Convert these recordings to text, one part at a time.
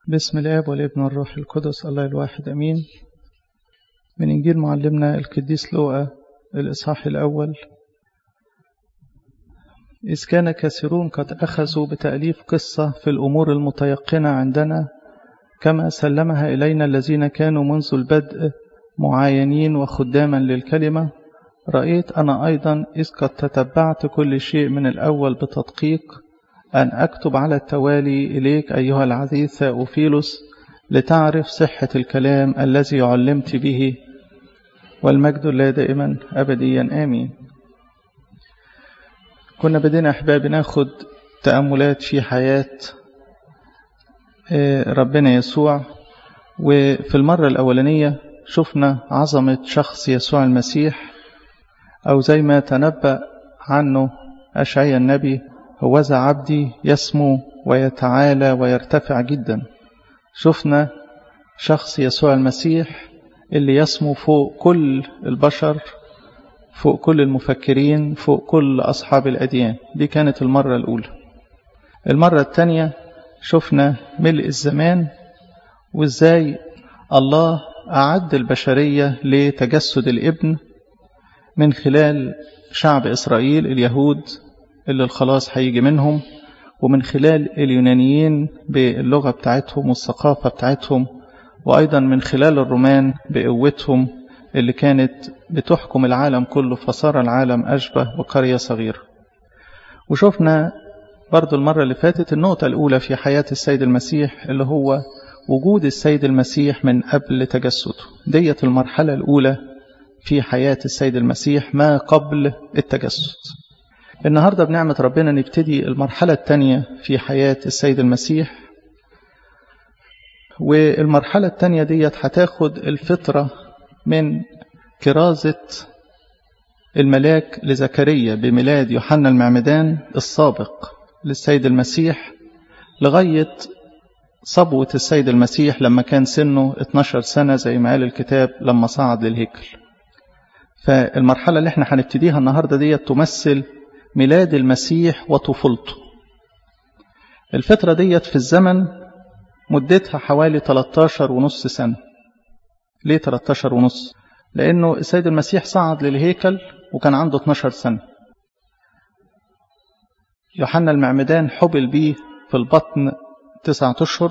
بسم الاب والابن والروح القدس الله الواحد امين من انجيل معلمنا القديس لوقا الاصحاح الاول اذ كان كثيرون قد اخذوا بتاليف قصه في الامور المتيقنه عندنا كما سلمها الينا الذين كانوا منذ البدء معاينين وخداما للكلمه رايت انا ايضا اذ قد تتبعت كل شيء من الاول بتدقيق أن أكتب على التوالي إليك أيها العزيز ثاوفيلوس لتعرف صحة الكلام الذي علمت به والمجد لا دائما أبديا آمين كنا بدينا أحباب ناخد تأملات في حياة ربنا يسوع وفي المرة الأولانية شفنا عظمة شخص يسوع المسيح أو زي ما تنبأ عنه أشعيا النبي هوذا عبدي يسمو ويتعالى ويرتفع جدا شفنا شخص يسوع المسيح اللي يسمو فوق كل البشر فوق كل المفكرين فوق كل أصحاب الأديان دي كانت المرة الأولى المرة الثانية شفنا ملء الزمان وإزاي الله أعد البشرية لتجسد الابن من خلال شعب إسرائيل اليهود اللي الخلاص هيجي منهم ومن خلال اليونانيين باللغة بتاعتهم والثقافة بتاعتهم وأيضا من خلال الرومان بقوتهم اللي كانت بتحكم العالم كله فصار العالم أشبه بقرية صغيرة وشفنا برضو المرة اللي فاتت النقطة الأولى في حياة السيد المسيح اللي هو وجود السيد المسيح من قبل تجسده ديت المرحلة الأولى في حياة السيد المسيح ما قبل التجسد النهاردة بنعمة ربنا نبتدي المرحلة الثانية في حياة السيد المسيح والمرحلة الثانية ديت هتاخد الفطرة من كرازة الملاك لزكريا بميلاد يوحنا المعمدان السابق للسيد المسيح لغاية صبوة السيد المسيح لما كان سنه 12 سنة زي ما قال الكتاب لما صعد للهيكل فالمرحلة اللي احنا هنبتديها النهاردة ديت تمثل ميلاد المسيح وطفولته الفترة ديت في الزمن مدتها حوالي 13 ونص سنة ليه 13 ونص لأنه السيد المسيح صعد للهيكل وكان عنده 12 سنة يوحنا المعمدان حبل بيه في البطن تسعة أشهر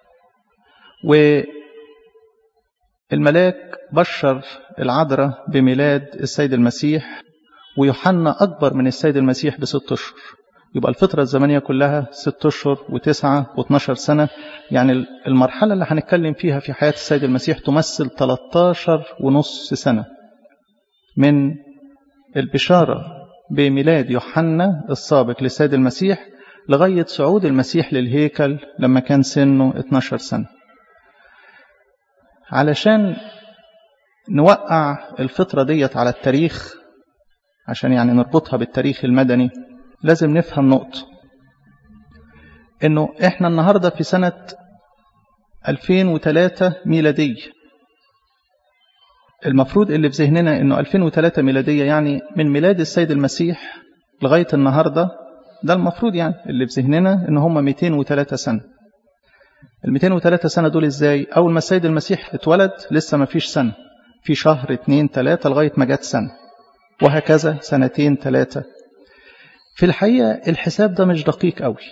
والملاك بشر العذراء بميلاد السيد المسيح ويوحنا أكبر من السيد المسيح بست أشهر يبقى الفترة الزمنية كلها ست أشهر وتسعة واثناشر سنة يعني المرحلة اللي هنتكلم فيها في حياة السيد المسيح تمثل 13 ونص سنة من البشارة بميلاد يوحنا السابق للسيد المسيح لغاية صعود المسيح للهيكل لما كان سنه 12 سنة علشان نوقع الفترة ديت على التاريخ عشان يعني نربطها بالتاريخ المدني لازم نفهم نقطة انه احنا النهاردة في سنة 2003 ميلادية المفروض اللي في ذهننا انه 2003 ميلادية يعني من ميلاد السيد المسيح لغاية النهاردة ده المفروض يعني اللي في ذهننا ان هم 203 سنة ال 203 سنة دول ازاي اول ما السيد المسيح اتولد لسه ما فيش سنة في شهر اتنين تلاتة لغاية ما جت سنة وهكذا سنتين ثلاثة في الحقيقة الحساب ده مش دقيق قوي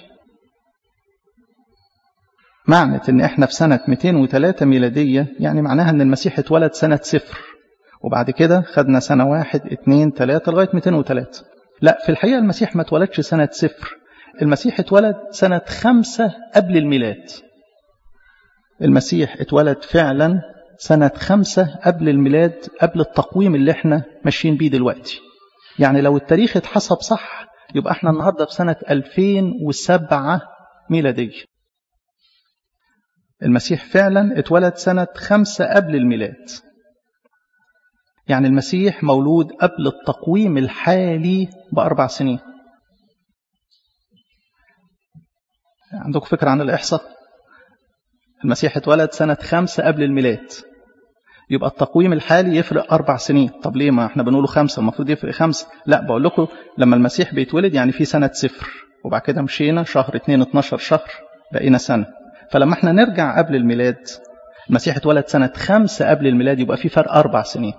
معنى ان احنا في سنة 203 ميلادية يعني معناها ان المسيح اتولد سنة صفر وبعد كده خدنا سنة واحد اتنين تلاتة لغاية 203 لا في الحقيقة المسيح ما اتولدش سنة صفر المسيح اتولد سنة خمسة قبل الميلاد المسيح اتولد فعلا سنة خمسة قبل الميلاد قبل التقويم اللي احنا ماشيين بيه دلوقتي يعني لو التاريخ اتحسب صح يبقى احنا النهاردة في سنة 2007 ميلادية المسيح فعلا اتولد سنة خمسة قبل الميلاد يعني المسيح مولود قبل التقويم الحالي بأربع سنين عندكم فكرة عن الإحصاء المسيح اتولد سنة خمسة قبل الميلاد يبقى التقويم الحالي يفرق أربع سنين طب ليه ما احنا بنقوله خمسة المفروض يفرق خمسة لا بقول لكم لما المسيح بيتولد يعني في سنة صفر وبعد كده مشينا شهر اتنين اتناشر شهر بقينا سنة فلما احنا نرجع قبل الميلاد المسيح اتولد سنة خمسة قبل الميلاد يبقى في فرق أربع سنين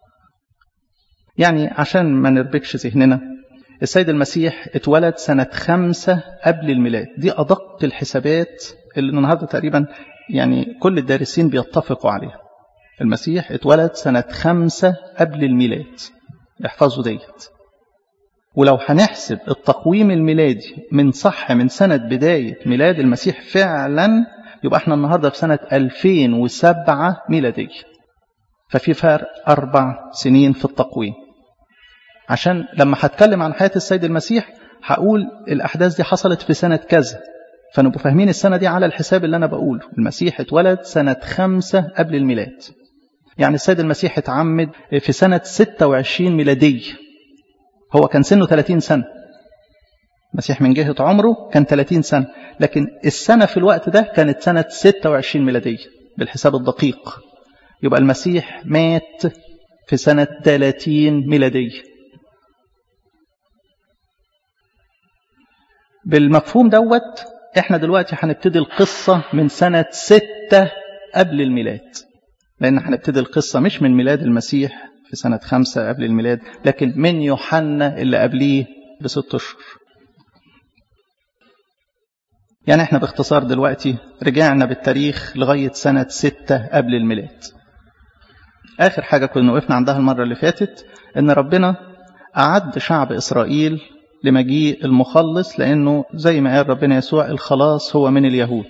يعني عشان ما نربكش ذهننا السيد المسيح اتولد سنة خمسة قبل الميلاد دي أدق الحسابات اللي النهاردة تقريبا يعني كل الدارسين بيتفقوا عليها المسيح اتولد سنة خمسة قبل الميلاد احفظوا ديت ولو هنحسب التقويم الميلادي من صح من سنة بداية ميلاد المسيح فعلا يبقى احنا النهاردة في سنة 2007 ميلادية ففي فرق أربع سنين في التقويم عشان لما هتكلم عن حياة السيد المسيح هقول الأحداث دي حصلت في سنة كذا فنبقوا فاهمين السنة دي على الحساب اللي أنا بقوله المسيح اتولد سنة خمسة قبل الميلاد يعني السيد المسيح اتعمد في سنة 26 ميلادية هو كان سنه 30 سنة المسيح من جهة عمره كان 30 سنة لكن السنة في الوقت ده كانت سنة 26 ميلادية بالحساب الدقيق يبقى المسيح مات في سنة 30 ميلادية بالمفهوم دوت احنا دلوقتي هنبتدي القصة من سنة ستة قبل الميلاد لأن هنبتدي القصة مش من ميلاد المسيح في سنة خمسة قبل الميلاد لكن من يوحنا اللي قبليه بست أشهر يعني احنا باختصار دلوقتي رجعنا بالتاريخ لغاية سنة ستة قبل الميلاد آخر حاجة كنا وقفنا عندها المرة اللي فاتت إن ربنا أعد شعب إسرائيل لمجيء المخلص لأنه زي ما قال ربنا يسوع الخلاص هو من اليهود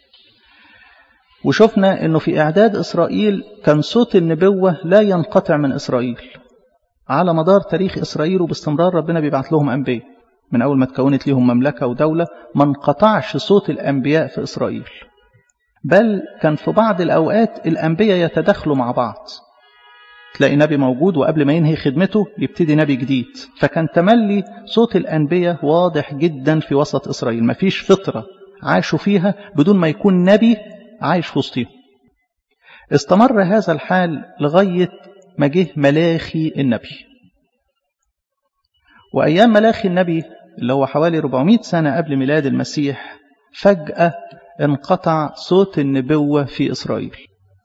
وشفنا أنه في إعداد إسرائيل كان صوت النبوة لا ينقطع من إسرائيل على مدار تاريخ إسرائيل وباستمرار ربنا بيبعت لهم أنبياء من أول ما تكونت لهم مملكة ودولة ما انقطعش صوت الأنبياء في إسرائيل بل كان في بعض الأوقات الأنبياء يتدخلوا مع بعض تلاقي نبي موجود وقبل ما ينهي خدمته يبتدي نبي جديد فكان تملي صوت الأنبياء واضح جدا في وسط إسرائيل مفيش فترة عاشوا فيها بدون ما يكون نبي عايش في وسطهم استمر هذا الحال لغاية ما جه ملاخي النبي وأيام ملاخي النبي اللي هو حوالي 400 سنة قبل ميلاد المسيح فجأة انقطع صوت النبوة في إسرائيل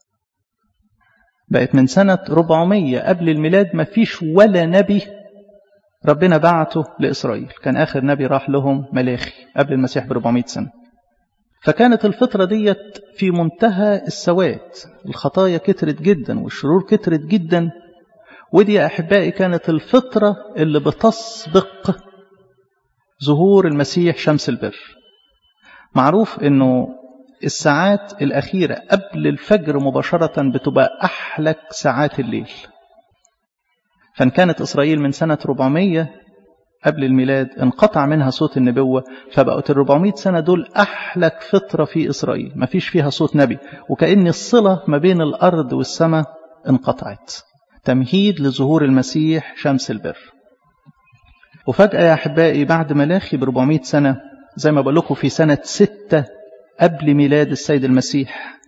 بقت من سنة 400 قبل الميلاد ما فيش ولا نبي ربنا بعته لإسرائيل كان آخر نبي راح لهم ملاخي قبل المسيح ب 400 سنة فكانت الفترة ديت في منتهى السواد الخطايا كترت جدا والشرور كترت جدا ودي يا أحبائي كانت الفترة اللي بتسبق ظهور المسيح شمس البر معروف أنه الساعات الأخيرة قبل الفجر مباشرة بتبقى أحلك ساعات الليل فإن كانت إسرائيل من سنة 400 قبل الميلاد انقطع منها صوت النبوة فبقت ال 400 سنة دول أحلك فترة في إسرائيل ما فيش فيها صوت نبي وكأن الصلة ما بين الأرض والسماء انقطعت تمهيد لظهور المسيح شمس البر وفجأة يا أحبائي بعد ملاخي ب 400 سنة زي ما بقول لكم في سنة ستة قبل ميلاد السيد المسيح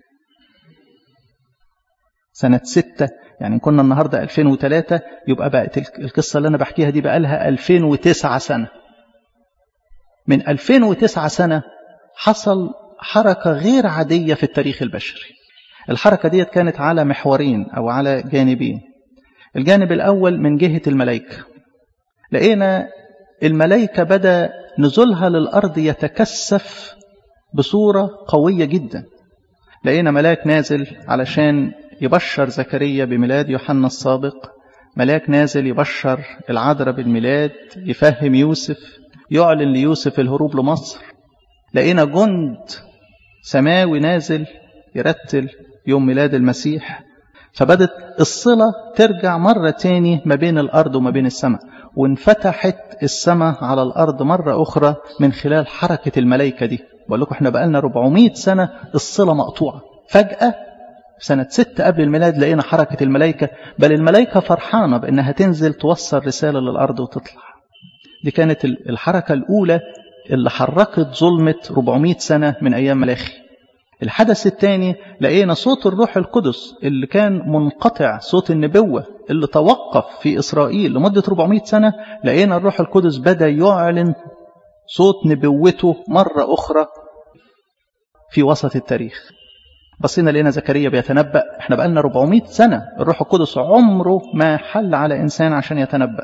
سنة ستة يعني كنا النهاردة 2003 يبقى بقت القصة اللي أنا بحكيها دي بقى لها 2009 سنة من 2009 سنة حصل حركة غير عادية في التاريخ البشري الحركة دي كانت على محورين أو على جانبين الجانب الأول من جهة الملائكة لقينا الملائكة بدأ نزولها للأرض يتكثف بصورة قوية جدا لقينا ملاك نازل علشان يبشر زكريا بميلاد يوحنا السابق ملاك نازل يبشر العذراء بالميلاد يفهم يوسف يعلن ليوسف الهروب لمصر لقينا جند سماوي نازل يرتل يوم ميلاد المسيح فبدت الصلة ترجع مرة تاني ما بين الأرض وما بين السماء وانفتحت السماء على الأرض مرة أخرى من خلال حركة الملائكة دي بقول لكم احنا بقالنا 400 سنة الصلة مقطوعة فجأة في سنة ستة قبل الميلاد لقينا حركة الملائكة بل الملائكة فرحانة بأنها تنزل توصل رسالة للأرض وتطلع دي كانت الحركة الأولى اللي حركت ظلمة 400 سنة من أيام ملاخي الحدث الثاني لقينا صوت الروح القدس اللي كان منقطع صوت النبوة اللي توقف في إسرائيل لمدة 400 سنة لقينا الروح القدس بدأ يعلن صوت نبوته مرة أخرى في وسط التاريخ بصينا لقينا زكريا بيتنبأ احنا بقالنا 400 سنة الروح القدس عمره ما حل على إنسان عشان يتنبأ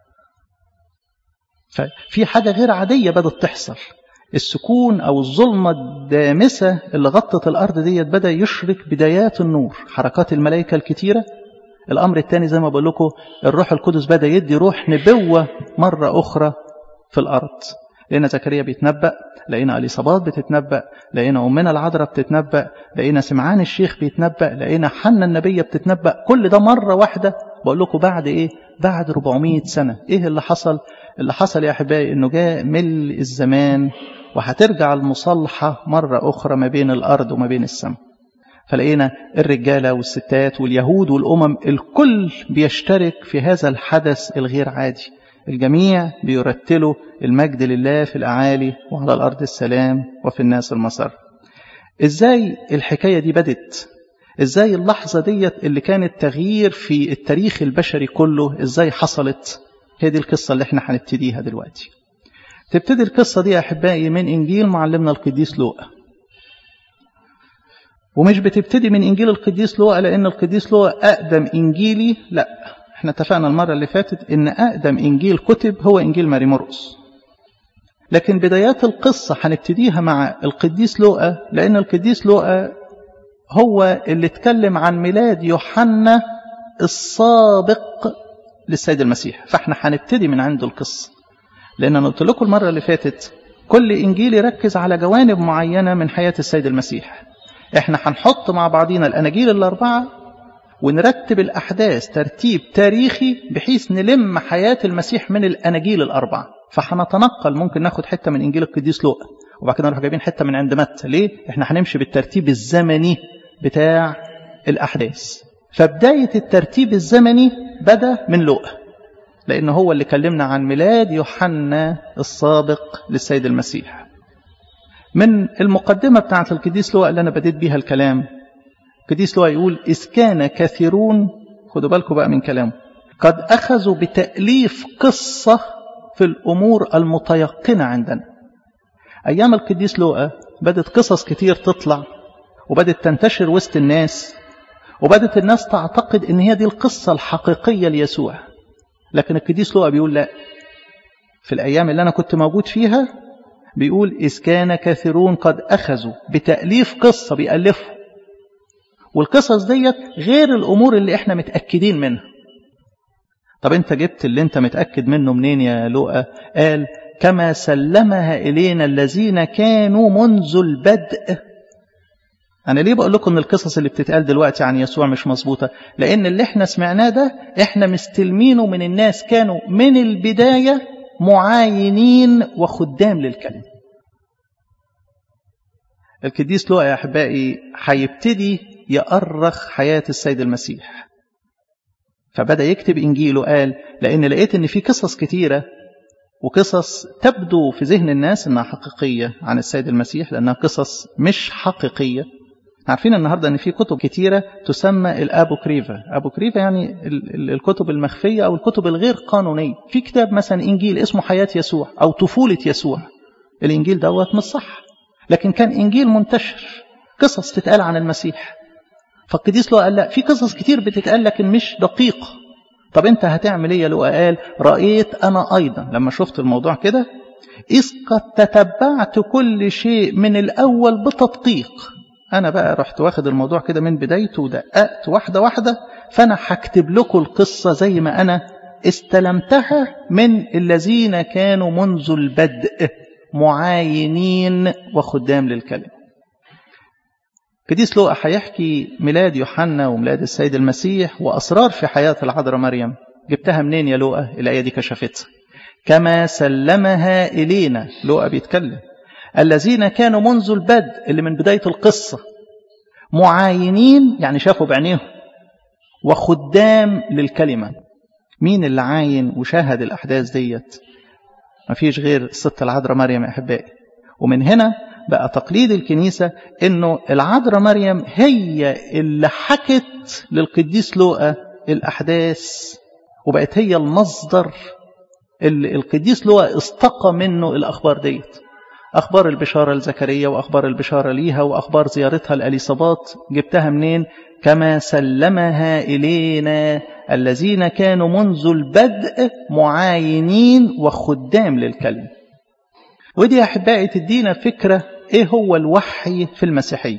ففي حاجة غير عادية بدأت تحصل السكون أو الظلمة الدامسة اللي غطت الأرض ديت بدأ يشرك بدايات النور حركات الملائكة الكتيرة الأمر الثاني زي ما بقول لكم الروح القدس بدأ يدي روح نبوة مرة أخرى في الأرض لقينا زكريا بيتنبأ لقينا اليصابات بتتنبأ لقينا أمنا العذراء بتتنبأ لقينا سمعان الشيخ بيتنبأ لقينا حنا النبية بتتنبأ كل ده مرة واحدة بقول لكم بعد إيه بعد 400 سنة إيه اللي حصل اللي حصل يا أحبائي إنه جاء ملء الزمان وهترجع المصالحة مرة أخرى ما بين الأرض وما بين السماء فلقينا الرجالة والستات واليهود والأمم الكل بيشترك في هذا الحدث الغير عادي الجميع بيرتلوا المجد لله في الأعالي وعلى الأرض السلام وفي الناس المسار إزاي الحكاية دي بدت إزاي اللحظة ديت اللي كانت تغيير في التاريخ البشري كله إزاي حصلت هي دي القصة اللي احنا هنبتديها دلوقتي تبتدي القصة دي يا أحبائي من إنجيل معلمنا القديس لوقا ومش بتبتدي من إنجيل القديس لوقا لأن القديس لوقا أقدم إنجيلي لا احنا اتفقنا المرة اللي فاتت إن أقدم إنجيل كتب هو إنجيل ماري مرقس لكن بدايات القصة هنبتديها مع القديس لوقا لأن القديس لوقا هو اللي اتكلم عن ميلاد يوحنا السابق للسيد المسيح فاحنا هنبتدي من عنده القصة لأن أنا قلت لكم المرة اللي فاتت كل إنجيل يركز على جوانب معينة من حياة السيد المسيح احنا هنحط مع بعضينا الأناجيل الأربعة ونرتب الأحداث ترتيب تاريخي بحيث نلم حياة المسيح من الأناجيل الأربعة فهنتنقل ممكن ناخد حتة من إنجيل القديس لوقا وبعد كده نروح جايبين حتة من عند متى ليه؟ احنا هنمشي بالترتيب الزمني بتاع الأحداث فبداية الترتيب الزمني بدأ من لوقا لأن هو اللي كلمنا عن ميلاد يوحنا السابق للسيد المسيح من المقدمة بتاعت القديس لوقا اللي أنا بديت بيها الكلام القديس لوقا يقول إذ كان كثيرون خدوا بالكم بقى من كلامه قد أخذوا بتأليف قصة في الأمور المتيقنة عندنا أيام القديس لوقا بدت قصص كتير تطلع وبدت تنتشر وسط الناس وبدت الناس تعتقد ان هي دي القصة الحقيقية ليسوع لكن القديس لوقا بيقول لا في الأيام اللي أنا كنت موجود فيها بيقول إذ كان كثيرون قد أخذوا بتأليف قصة بيألفوا والقصص ديت غير الأمور اللي احنا متأكدين منها طب انت جبت اللي انت متأكد منه منين يا لوقا قال كما سلمها إلينا الذين كانوا منذ البدء أنا ليه بقول لكم إن القصص اللي بتتقال دلوقتي عن يسوع مش مظبوطة لأن اللي احنا سمعناه ده احنا مستلمينه من الناس كانوا من البداية معاينين وخدام للكلمة القديس لوقا يا أحبائي هيبتدي يأرخ حياة السيد المسيح فبدأ يكتب إنجيله قال لأن لقيت إن في قصص كتيرة وقصص تبدو في ذهن الناس إنها حقيقية عن السيد المسيح لأنها قصص مش حقيقية عارفين النهاردة أن في كتب كتيرة تسمى الأبوكريفا أبوكريفا يعني الكتب المخفية أو الكتب الغير قانونية في كتاب مثلا إنجيل اسمه حياة يسوع أو طفولة يسوع الإنجيل دوت مش صح لكن كان إنجيل منتشر قصص تتقال عن المسيح فالقديس لوقا قال لا في قصص كتير بتتقال لكن مش دقيقة طب انت هتعمل ايه يا لوقا قال رأيت أنا أيضا لما شفت الموضوع كده إذ قد تتبعت كل شيء من الأول بتدقيق أنا بقى رحت واخد الموضوع كده من بدايته ودققت واحدة واحدة فأنا هكتب لكم القصة زي ما أنا استلمتها من الذين كانوا منذ البدء معاينين وخدام للكلمة قديس لوقا هيحكي ميلاد يوحنا وميلاد السيد المسيح وأسرار في حياة العذراء مريم جبتها منين يا لوقا الآية دي كشفتها كما سلمها إلينا لوقا بيتكلم الذين كانوا منذ البدء اللي من بداية القصة معاينين يعني شافوا بعينيهم وخدام للكلمة مين اللي عاين وشاهد الأحداث ديت مفيش غير الست العذراء مريم يا أحبائي ومن هنا بقى تقليد الكنيسة انه العذراء مريم هي اللي حكت للقديس لوقا الأحداث وبقت هي المصدر اللي القديس لوقا استقى منه الأخبار ديت أخبار البشارة لزكريا وأخبار البشارة ليها وأخبار زيارتها لأليصابات جبتها منين كما سلمها إلينا الذين كانوا منذ البدء معاينين وخدام للكلمة ودي يا أحبائي تدينا فكرة إيه هو الوحي في المسيحية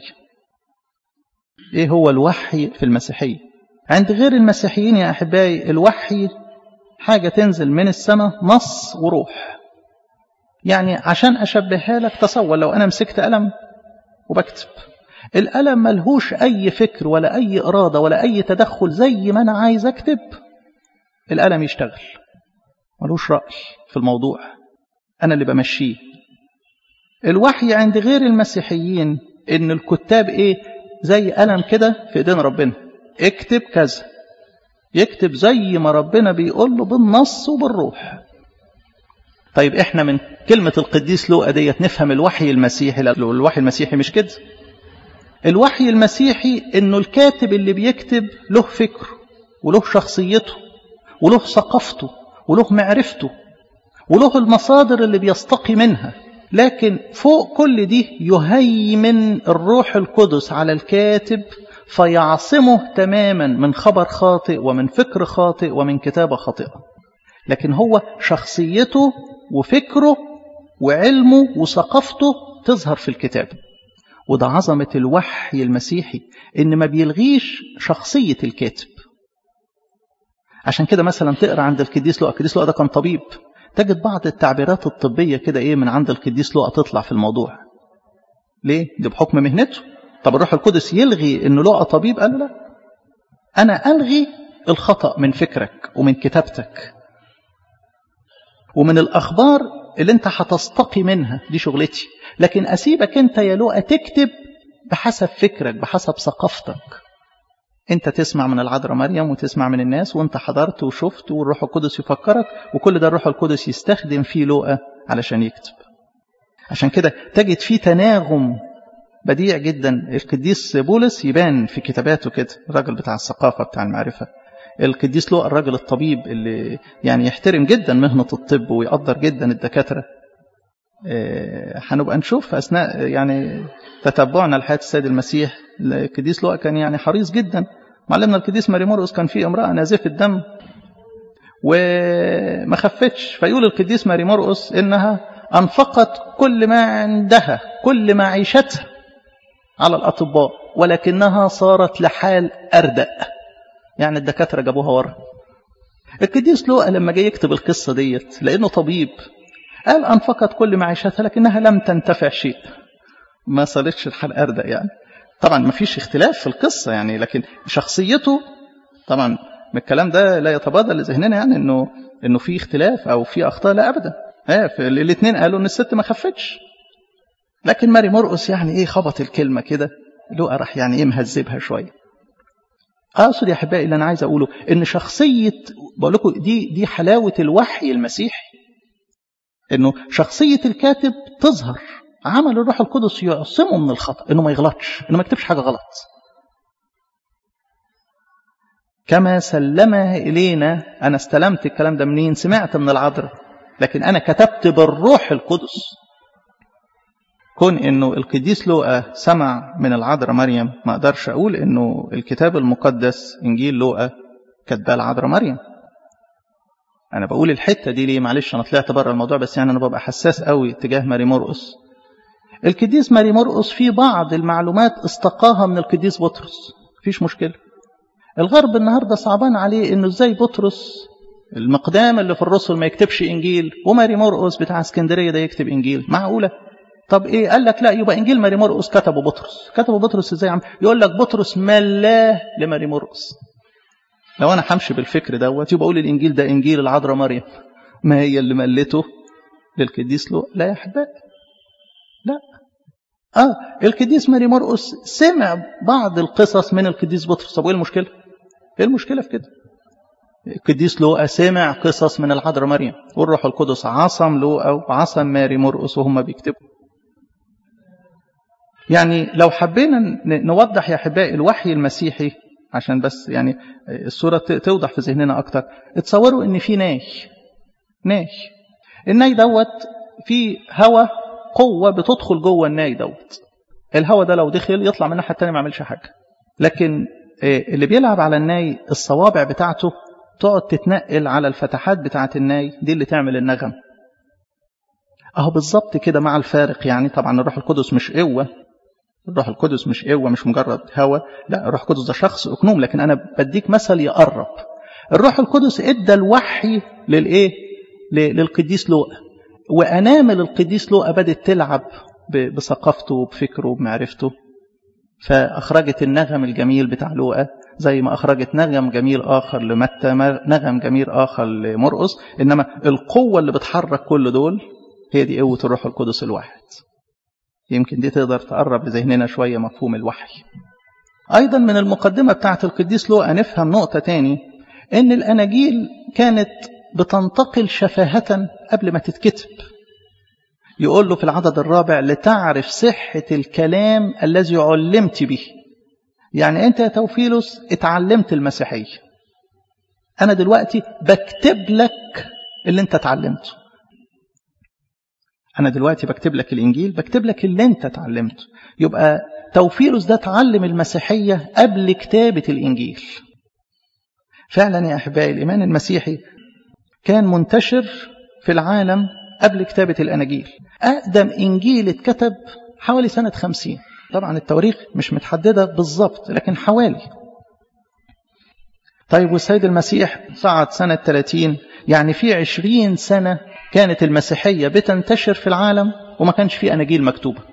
إيه هو الوحي في المسيحية عند غير المسيحيين يا أحبائي الوحي حاجة تنزل من السماء نص وروح يعني عشان أشبهها لك تصور لو أنا مسكت قلم وبكتب القلم ملهوش أي فكر ولا أي إرادة ولا أي تدخل زي ما أنا عايز أكتب القلم يشتغل ملوش رأي في الموضوع أنا اللي بمشيه الوحي عند غير المسيحيين إن الكتاب إيه زي قلم كده في إيدين ربنا اكتب كذا يكتب زي ما ربنا بيقول له بالنص وبالروح طيب احنا من كلمة القديس لوقا ديت نفهم الوحي المسيحي لا الوحي المسيحي مش كده الوحي المسيحي انه الكاتب اللي بيكتب له فكره وله شخصيته وله ثقافته وله معرفته وله المصادر اللي بيستقي منها لكن فوق كل دي يهيمن الروح القدس على الكاتب فيعصمه تماما من خبر خاطئ ومن فكر خاطئ ومن كتابة خاطئة لكن هو شخصيته وفكره وعلمه وثقافته تظهر في الكتاب وده عظمة الوحي المسيحي إن ما بيلغيش شخصية الكاتب عشان كده مثلا تقرأ عند القديس لوقا القديس لوقا ده كان طبيب تجد بعض التعبيرات الطبية كده إيه من عند القديس لوقا تطلع في الموضوع ليه؟ دي بحكم مهنته طب الروح القدس يلغي إنه لوقا طبيب قال لا أنا ألغي الخطأ من فكرك ومن كتابتك ومن الأخبار اللي أنت هتستقي منها دي شغلتي لكن أسيبك أنت يا لوقا تكتب بحسب فكرك بحسب ثقافتك أنت تسمع من العذراء مريم وتسمع من الناس وأنت حضرت وشفت والروح القدس يفكرك وكل ده الروح القدس يستخدم فيه لوقا علشان يكتب عشان كده تجد فيه تناغم بديع جدا القديس بولس يبان في كتاباته كده الراجل بتاع الثقافة بتاع المعرفة القديس لوقا الراجل الطبيب اللي يعني يحترم جدا مهنة الطب ويقدر جدا الدكاترة هنبقى نشوف أثناء يعني تتبعنا لحياة السيد المسيح القديس لوقا كان يعني حريص جدا معلمنا القديس ماري مرقس كان في امرأة نازفة الدم وما خفتش فيقول القديس ماري مرقس إنها أنفقت كل ما عندها كل ما عيشتها على الأطباء ولكنها صارت لحال أردأ يعني الدكاترة جابوها ورا القديس لوقا لما جاي يكتب القصة ديت لأنه طبيب قال أنفقت كل معيشتها لكنها لم تنتفع شيء ما صارتش الحال أردأ يعني طبعا ما فيش اختلاف في القصة يعني لكن شخصيته طبعا من الكلام ده لا يتبادر لذهننا يعني انه انه في اختلاف او في اخطاء لا ابدا الاثنين قالوا ان الست ما خفتش لكن ماري مرقس يعني ايه خبط الكلمه كده لوقا راح يعني ايه مهذبها شويه اقصد يا احبائي اللي انا عايز اقوله ان شخصيه بقول لكم دي دي حلاوه الوحي المسيحي انه شخصيه الكاتب تظهر عمل الروح القدس يعصمه من الخطا انه ما يغلطش انه ما يكتبش حاجه غلط كما سلمها الينا انا استلمت الكلام ده منين سمعت من العذراء لكن انا كتبت بالروح القدس كون انه القديس لوقا سمع من العذراء مريم ما اقدرش اقول انه الكتاب المقدس انجيل لوقا كاتباه العذراء مريم انا بقول الحته دي ليه معلش انا طلعت بره الموضوع بس يعني انا ببقى حساس قوي تجاه ماري مرقس القديس ماري مرقس في بعض المعلومات استقاها من القديس بطرس مفيش مشكله الغرب النهارده صعبان عليه انه ازاي بطرس المقدام اللي في الرسل ما يكتبش انجيل وماري مرقس بتاع اسكندريه ده يكتب انجيل معقوله طب ايه قال لك لا يبقى انجيل ماري مرقس كتبه بطرس كتبه بطرس ازاي يا عم يقول لك بطرس ملاه لماري مرقس لو انا همشي بالفكر دوت يبقى اقول الانجيل ده انجيل العذراء مريم ما هي اللي ملته للقديس لو لا يا احبائي لا اه القديس ماري مرقس سمع بعض القصص من القديس بطرس طب ايه المشكله ايه المشكله في كده القديس لوقا سمع قصص من العذراء مريم والروح القدس عصم لوقا وعصم ماري مرقس وهم بيكتبوا يعني لو حبينا نوضح يا احبائي الوحي المسيحي عشان بس يعني الصوره توضح في ذهننا اكتر اتصوروا ان في ناي ناي الناي دوت في هواء قوة بتدخل جوه الناي دوت الهواء ده لو دخل يطلع من الناحية التانية ما يعملش حاجة لكن اللي بيلعب على الناي الصوابع بتاعته تقعد تتنقل على الفتحات بتاعة الناي دي اللي تعمل النغم اهو بالظبط كده مع الفارق يعني طبعا الروح القدس مش قوة الروح القدس مش قوة مش مجرد هواء لا الروح القدس ده شخص أكنوم لكن أنا بديك مثل يقرب الروح القدس ادى الوحي للايه للقديس لوقا وانامل القديس لوقا بدت تلعب بثقافته وبفكره وبمعرفته فاخرجت النغم الجميل بتاع لوقا زي ما اخرجت نغم جميل اخر لمتى نغم جميل اخر لمرقس انما القوه اللي بتحرك كل دول هي دي قوه الروح القدس الواحد يمكن دي تقدر تقرب لذهننا شويه مفهوم الوحي ايضا من المقدمه بتاعه القديس لوقا نفهم نقطه تاني ان الاناجيل كانت بتنتقل شفاهة قبل ما تتكتب يقول له في العدد الرابع لتعرف صحة الكلام الذي علمت به يعني أنت يا توفيلوس اتعلمت المسيحية أنا دلوقتي بكتب لك اللي أنت اتعلمته أنا دلوقتي بكتب لك الإنجيل بكتب لك اللي أنت اتعلمته يبقى توفيلوس ده اتعلم المسيحية قبل كتابة الإنجيل فعلا يا أحبائي الإيمان المسيحي كان منتشر في العالم قبل كتابة الأناجيل أقدم إنجيل اتكتب حوالي سنة خمسين طبعا التواريخ مش متحددة بالظبط لكن حوالي طيب والسيد المسيح صعد سنة 30 يعني في 20 سنة كانت المسيحية بتنتشر في العالم وما كانش في أناجيل مكتوبة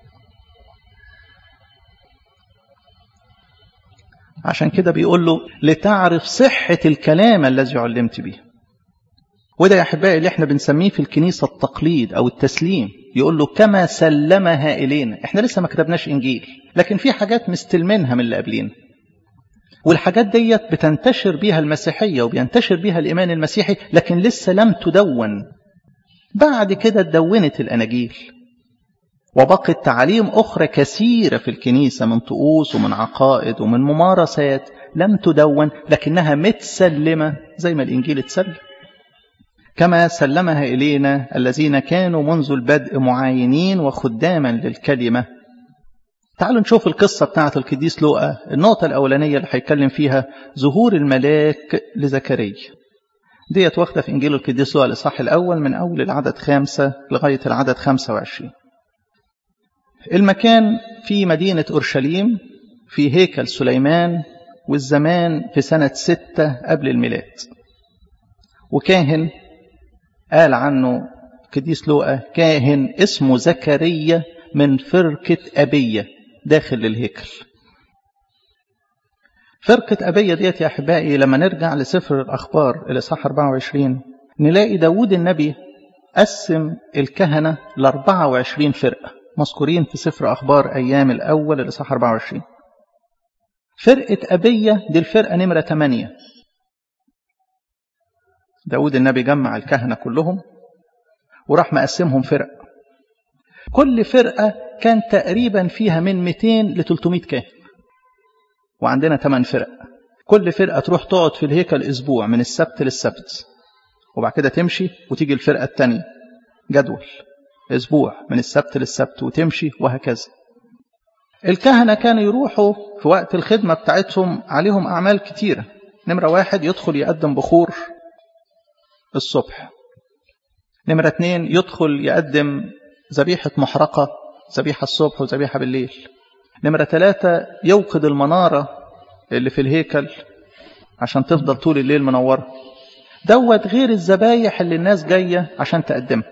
عشان كده بيقول له لتعرف صحة الكلام الذي علمت به وده يا أحبائي اللي احنا بنسميه في الكنيسة التقليد أو التسليم يقول له كما سلمها إلينا احنا لسه ما كتبناش إنجيل لكن في حاجات مستلمينها من اللي قبلينا والحاجات ديت بتنتشر بيها المسيحية وبينتشر بيها الإيمان المسيحي لكن لسه لم تدون بعد كده اتدونت الأناجيل وبقت تعاليم أخرى كثيرة في الكنيسة من طقوس ومن عقائد ومن ممارسات لم تدون لكنها متسلمة زي ما الإنجيل اتسلم كما سلمها إلينا الذين كانوا منذ البدء معاينين وخداما للكلمة تعالوا نشوف القصة بتاعة القديس لوقا النقطة الأولانية اللي هيتكلم فيها ظهور الملاك لزكريا ديت واخدة في إنجيل القديس لوقا الإصحاح الأول من أول العدد خامسة لغاية العدد خمسة وعشرين المكان في مدينة أورشليم في هيكل سليمان والزمان في سنة ستة قبل الميلاد وكاهن قال عنه قديس لوقا كاهن اسمه زكريا من فرقة أبية داخل الهيكل فرقة أبية ديت يا أحبائي لما نرجع لسفر الأخبار الإصحاح 24 نلاقي داود النبي قسم الكهنة ل 24 فرقة مذكورين في سفر أخبار أيام الأول الإصحاح 24 فرقة أبية دي الفرقة نمرة 8 داود النبي جمع الكهنة كلهم وراح مقسمهم فرق كل فرقة كان تقريبا فيها من 200 ل 300 كاهن وعندنا 8 فرق كل فرقة تروح تقعد في الهيكل أسبوع من السبت للسبت وبعد كده تمشي وتيجي الفرقة الثانية جدول أسبوع من السبت للسبت وتمشي وهكذا الكهنة كانوا يروحوا في وقت الخدمة بتاعتهم عليهم أعمال كتيرة نمرة واحد يدخل يقدم بخور الصبح نمرة اتنين يدخل يقدم ذبيحة محرقة ذبيحة الصبح وذبيحة بالليل نمرة ثلاثة يوقد المنارة اللي في الهيكل عشان تفضل طول الليل منورة دوت غير الذبايح اللي الناس جاية عشان تقدمها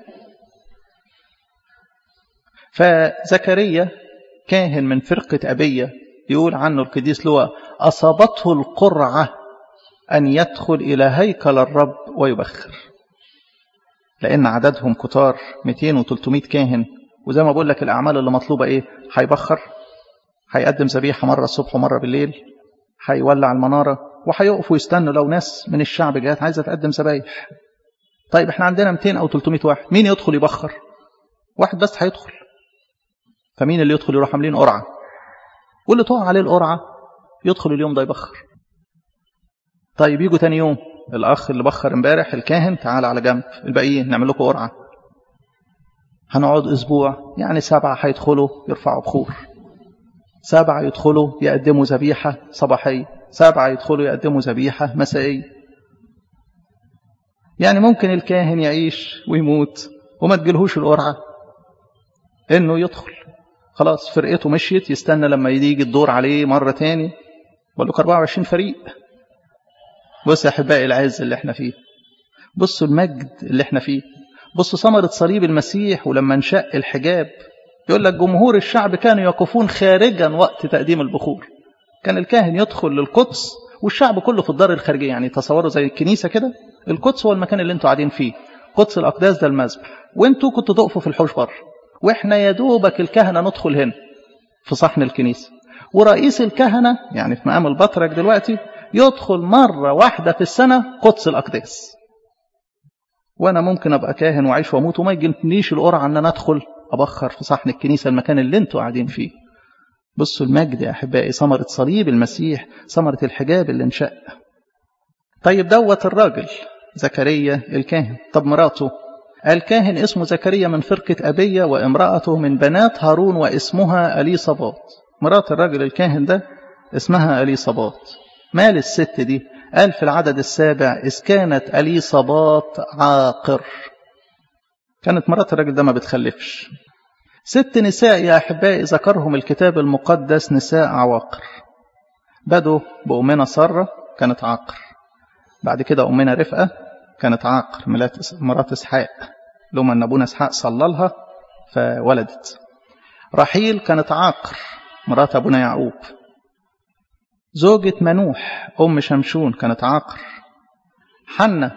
فزكريا كاهن من فرقة أبية يقول عنه القديس لوقا أصابته القرعة أن يدخل إلى هيكل الرب ويبخر لأن عددهم كتار 200 و300 كاهن وزي ما بقول لك الأعمال اللي مطلوبة إيه هيبخر هيقدم ذبيحة مرة الصبح ومرة بالليل هيولع المنارة وهيقفوا يستنوا لو ناس من الشعب جات عايزة تقدم ذبايح طيب احنا عندنا 200 أو 300 واحد مين يدخل يبخر واحد بس هيدخل فمين اللي يدخل يروح عاملين قرعة واللي تقع عليه القرعة يدخل اليوم ده يبخر طيب يجوا تاني يوم الأخ اللي بخر امبارح الكاهن تعال على جنب الباقيين نعمل لكم قرعة هنقعد أسبوع يعني سبعة هيدخلوا يرفعوا بخور سبعة يدخلوا يقدموا ذبيحة صباحية سبعة يدخلوا يقدموا ذبيحة مسائية يعني ممكن الكاهن يعيش ويموت وما تجيلهوش القرعة انه يدخل خلاص فرقته مشيت يستنى لما يجي الدور عليه مرة تاني بقول لك 24 فريق بص يا احبائي العز اللي احنا فيه بصوا المجد اللي احنا فيه بصوا ثمرة صليب المسيح ولما انشق الحجاب يقول لك جمهور الشعب كانوا يقفون خارجا وقت تقديم البخور كان الكاهن يدخل للقدس والشعب كله في الدار الخارجية يعني تصوروا زي الكنيسة كده القدس هو المكان اللي انتوا قاعدين فيه قدس الأقداس ده المذبح وانتوا كنتوا تقفوا في الحوش بره واحنا يا دوبك الكهنة ندخل هنا في صحن الكنيسة ورئيس الكهنة يعني في مقام البطرك دلوقتي يدخل مرة واحدة في السنة قدس الأقداس وانا ممكن ابقى كاهن واعيش واموت وما يجينيش القرعه ان انا ادخل ابخر في صحن الكنيسه المكان اللي انتوا قاعدين فيه بصوا المجد يا احبائي ثمره صليب المسيح ثمره الحجاب اللي انشق طيب دوت الراجل زكريا الكاهن طب مراته الكاهن اسمه زكريا من فرقة أبية وامرأته من بنات هارون واسمها أليصابات مرات الراجل الكاهن ده اسمها أليصابات مال الست دي قال في العدد السابع إذ كانت أليصابات عاقر كانت مرات الراجل ده ما بتخلفش ست نساء يا أحبائي ذكرهم الكتاب المقدس نساء عواقر بدوا بأمنا سارة كانت عاقر بعد كده أمنا رفقة كانت عاقر مرات إسحاق لما أن أبونا إسحاق صلى لها فولدت رحيل كانت عاقر مرات أبونا يعقوب زوجة منوح أم شمشون كانت عاقر حنة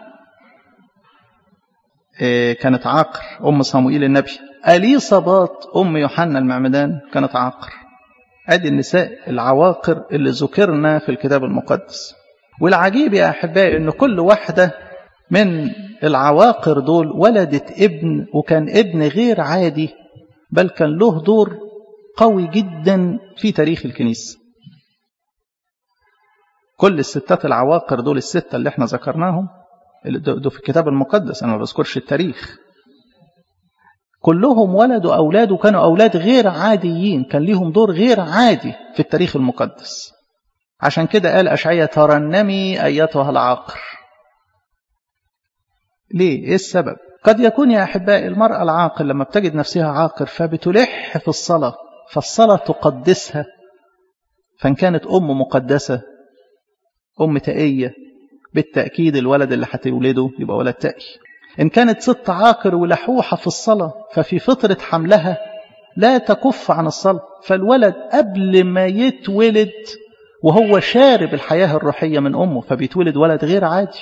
كانت عاقر أم صموئيل النبي أليصابات أم يوحنا المعمدان كانت عاقر أدي النساء العواقر اللي ذكرنا في الكتاب المقدس والعجيب يا أحبائي أن كل واحدة من العواقر دول ولدت ابن وكان ابن غير عادي بل كان له دور قوي جدا في تاريخ الكنيسه كل الستات العواقر دول الستة اللي احنا ذكرناهم اللي دول في الكتاب المقدس أنا ما بذكرش التاريخ كلهم ولدوا أولاد وكانوا أولاد غير عاديين كان ليهم دور غير عادي في التاريخ المقدس عشان كده قال أشعية ترنمي أيتها العاقر ليه؟ إيه السبب؟ قد يكون يا أحبائي المرأة العاقل لما بتجد نفسها عاقر فبتلح في الصلاة فالصلاة تقدسها فإن كانت أم مقدسة أم تقية بالتأكيد الولد اللي هتولده يبقى ولد تقي إن كانت ست عاقر ولحوحة في الصلاة ففي فترة حملها لا تكف عن الصلاة فالولد قبل ما يتولد وهو شارب الحياة الروحية من أمه فبيتولد ولد غير عادي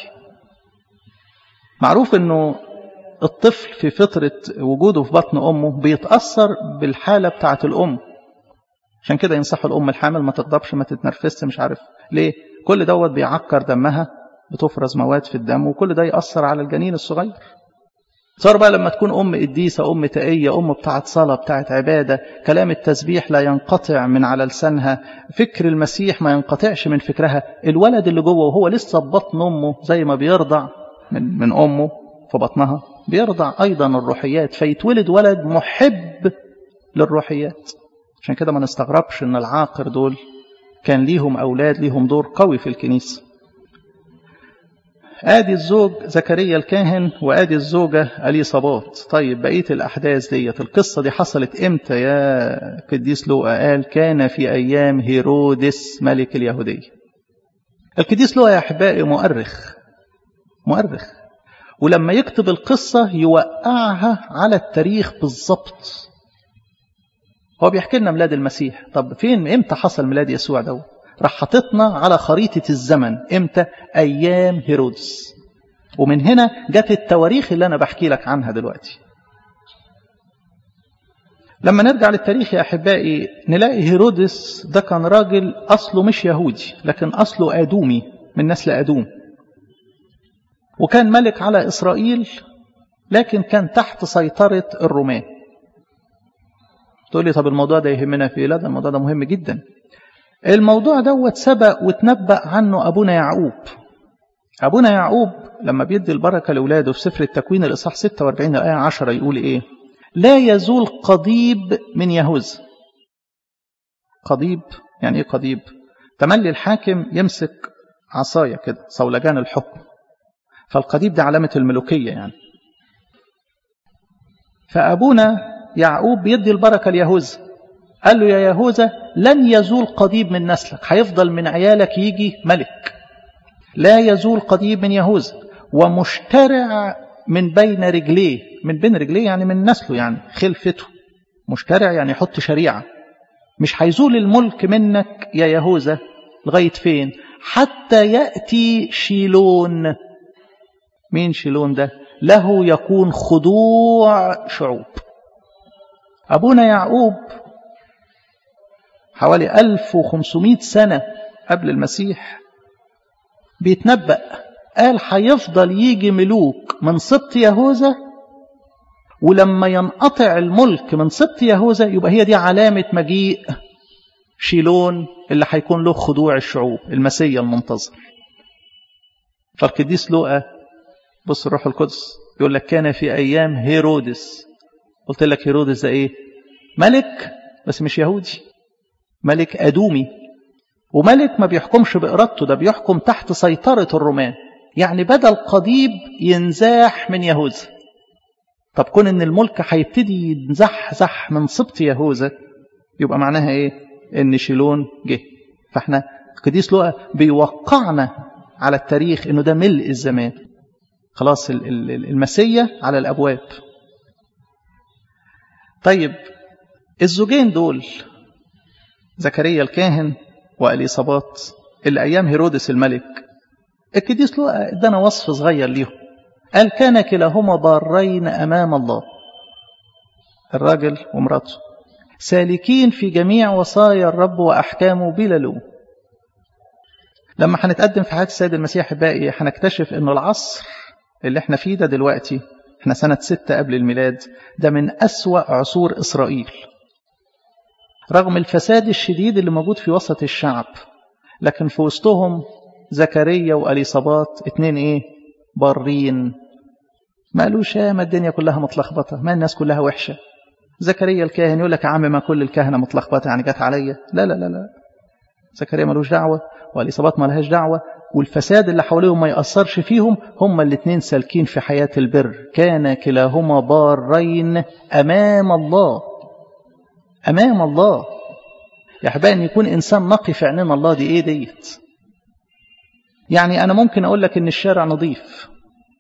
معروف أنه الطفل في فترة وجوده في بطن أمه بيتأثر بالحالة بتاعة الأم عشان كده ينصحوا الأم الحامل ما تغضبش ما تتنرفزش مش عارف ليه كل دوت بيعكر دمها بتفرز مواد في الدم وكل ده يأثر على الجنين الصغير صار بقى لما تكون أم قديسة أم تقية أم بتاعت صلاة بتاعت عبادة كلام التسبيح لا ينقطع من على لسانها فكر المسيح ما ينقطعش من فكرها الولد اللي جوه وهو لسه في بطن أمه زي ما بيرضع من, من أمه في بطنها بيرضع أيضا الروحيات فيتولد ولد محب للروحيات عشان كده ما نستغربش ان العاقر دول كان ليهم أولاد ليهم دور قوي في الكنيسة آدي الزوج زكريا الكاهن وآدي الزوجة أليصابات طيب بقية الأحداث ديت القصة دي حصلت إمتى يا قديس لوقا قال كان في أيام هيرودس ملك اليهودية القديس لوقا يا أحبائي مؤرخ مؤرخ ولما يكتب القصة يوقعها على التاريخ بالظبط هو بيحكي لنا ميلاد المسيح طب فين امتى حصل ميلاد يسوع دوت راح حاططنا على خريطة الزمن امتى ايام هيرودس ومن هنا جت التواريخ اللي انا بحكي لك عنها دلوقتي لما نرجع للتاريخ يا احبائي نلاقي هيرودس ده كان راجل اصله مش يهودي لكن اصله ادومي من نسل ادوم وكان ملك على اسرائيل لكن كان تحت سيطرة الرومان تقول لي طب الموضوع ده يهمنا في لا ده الموضوع ده مهم جدا الموضوع دوت سبق وتنبأ عنه أبونا يعقوب أبونا يعقوب لما بيدي البركة لأولاده في سفر التكوين الإصحاح 46 الآية 10 يقول إيه لا يزول قضيب من يهوذا قضيب يعني ايه قضيب تملي الحاكم يمسك عصاية كده صولجان الحكم فالقضيب ده علامة الملوكية يعني فأبونا يعقوب بيدي البركة ليهوذا قال له يا يهوذا لن يزول قضيب من نسلك هيفضل من عيالك يجي ملك لا يزول قضيب من يهوذا ومشترع من بين رجليه من بين رجليه يعني من نسله يعني خلفته مشترع يعني يحط شريعة مش هيزول الملك منك يا يهوذا لغاية فين حتى يأتي شيلون مين شيلون ده له يكون خضوع شعوب أبونا يعقوب حوالي 1500 سنة قبل المسيح بيتنبأ قال هيفضل يجي ملوك من سبط يهوذا ولما ينقطع الملك من سبط يهوذا يبقى هي دي علامة مجيء شيلون اللي هيكون له خضوع الشعوب المسيا المنتظر فالقديس لوقا بص الروح القدس يقول لك كان في أيام هيرودس قلت لك هيرودس ده إيه ملك بس مش يهودي ملك أدومي وملك ما بيحكمش بإرادته ده بيحكم تحت سيطرة الرومان يعني بدل قضيب ينزاح من يهوذا طب كون ان الملك هيبتدي ينزحزح من سبط يهوذا يبقى معناها ايه ان شيلون جه فاحنا القديس لوقا بيوقعنا على التاريخ انه ده ملء الزمان خلاص المسيا على الابواب طيب الزوجين دول زكريا الكاهن واليصابات اللي ايام هيرودس الملك القديس لوقا ادانا وصف صغير ليهم قال كان كلاهما بارين امام الله الراجل ومراته سالكين في جميع وصايا الرب واحكامه بلا لوم لما هنتقدم في حياه السيد المسيح باقي هنكتشف انه العصر اللي احنا فيه ده دلوقتي احنا سنة ستة قبل الميلاد ده من أسوأ عصور إسرائيل رغم الفساد الشديد اللي موجود في وسط الشعب لكن في وسطهم زكريا واليصابات اتنين ايه بارين ما قالوش يا ما الدنيا كلها متلخبطه ما الناس كلها وحشه زكريا الكاهن يقول لك يا عم ما كل الكهنه متلخبطه يعني جت عليا لا لا لا لا زكريا ملوش دعوه واليصابات ما لهاش دعوه والفساد اللي حواليهم ما يأثرش فيهم هما الاثنين سالكين في حياة البر كان كلاهما بارين أمام الله أمام الله يا أحبائي أن يكون إنسان نقي في عينين الله دي إيه ديت يعني أنا ممكن أقول لك إن الشارع نظيف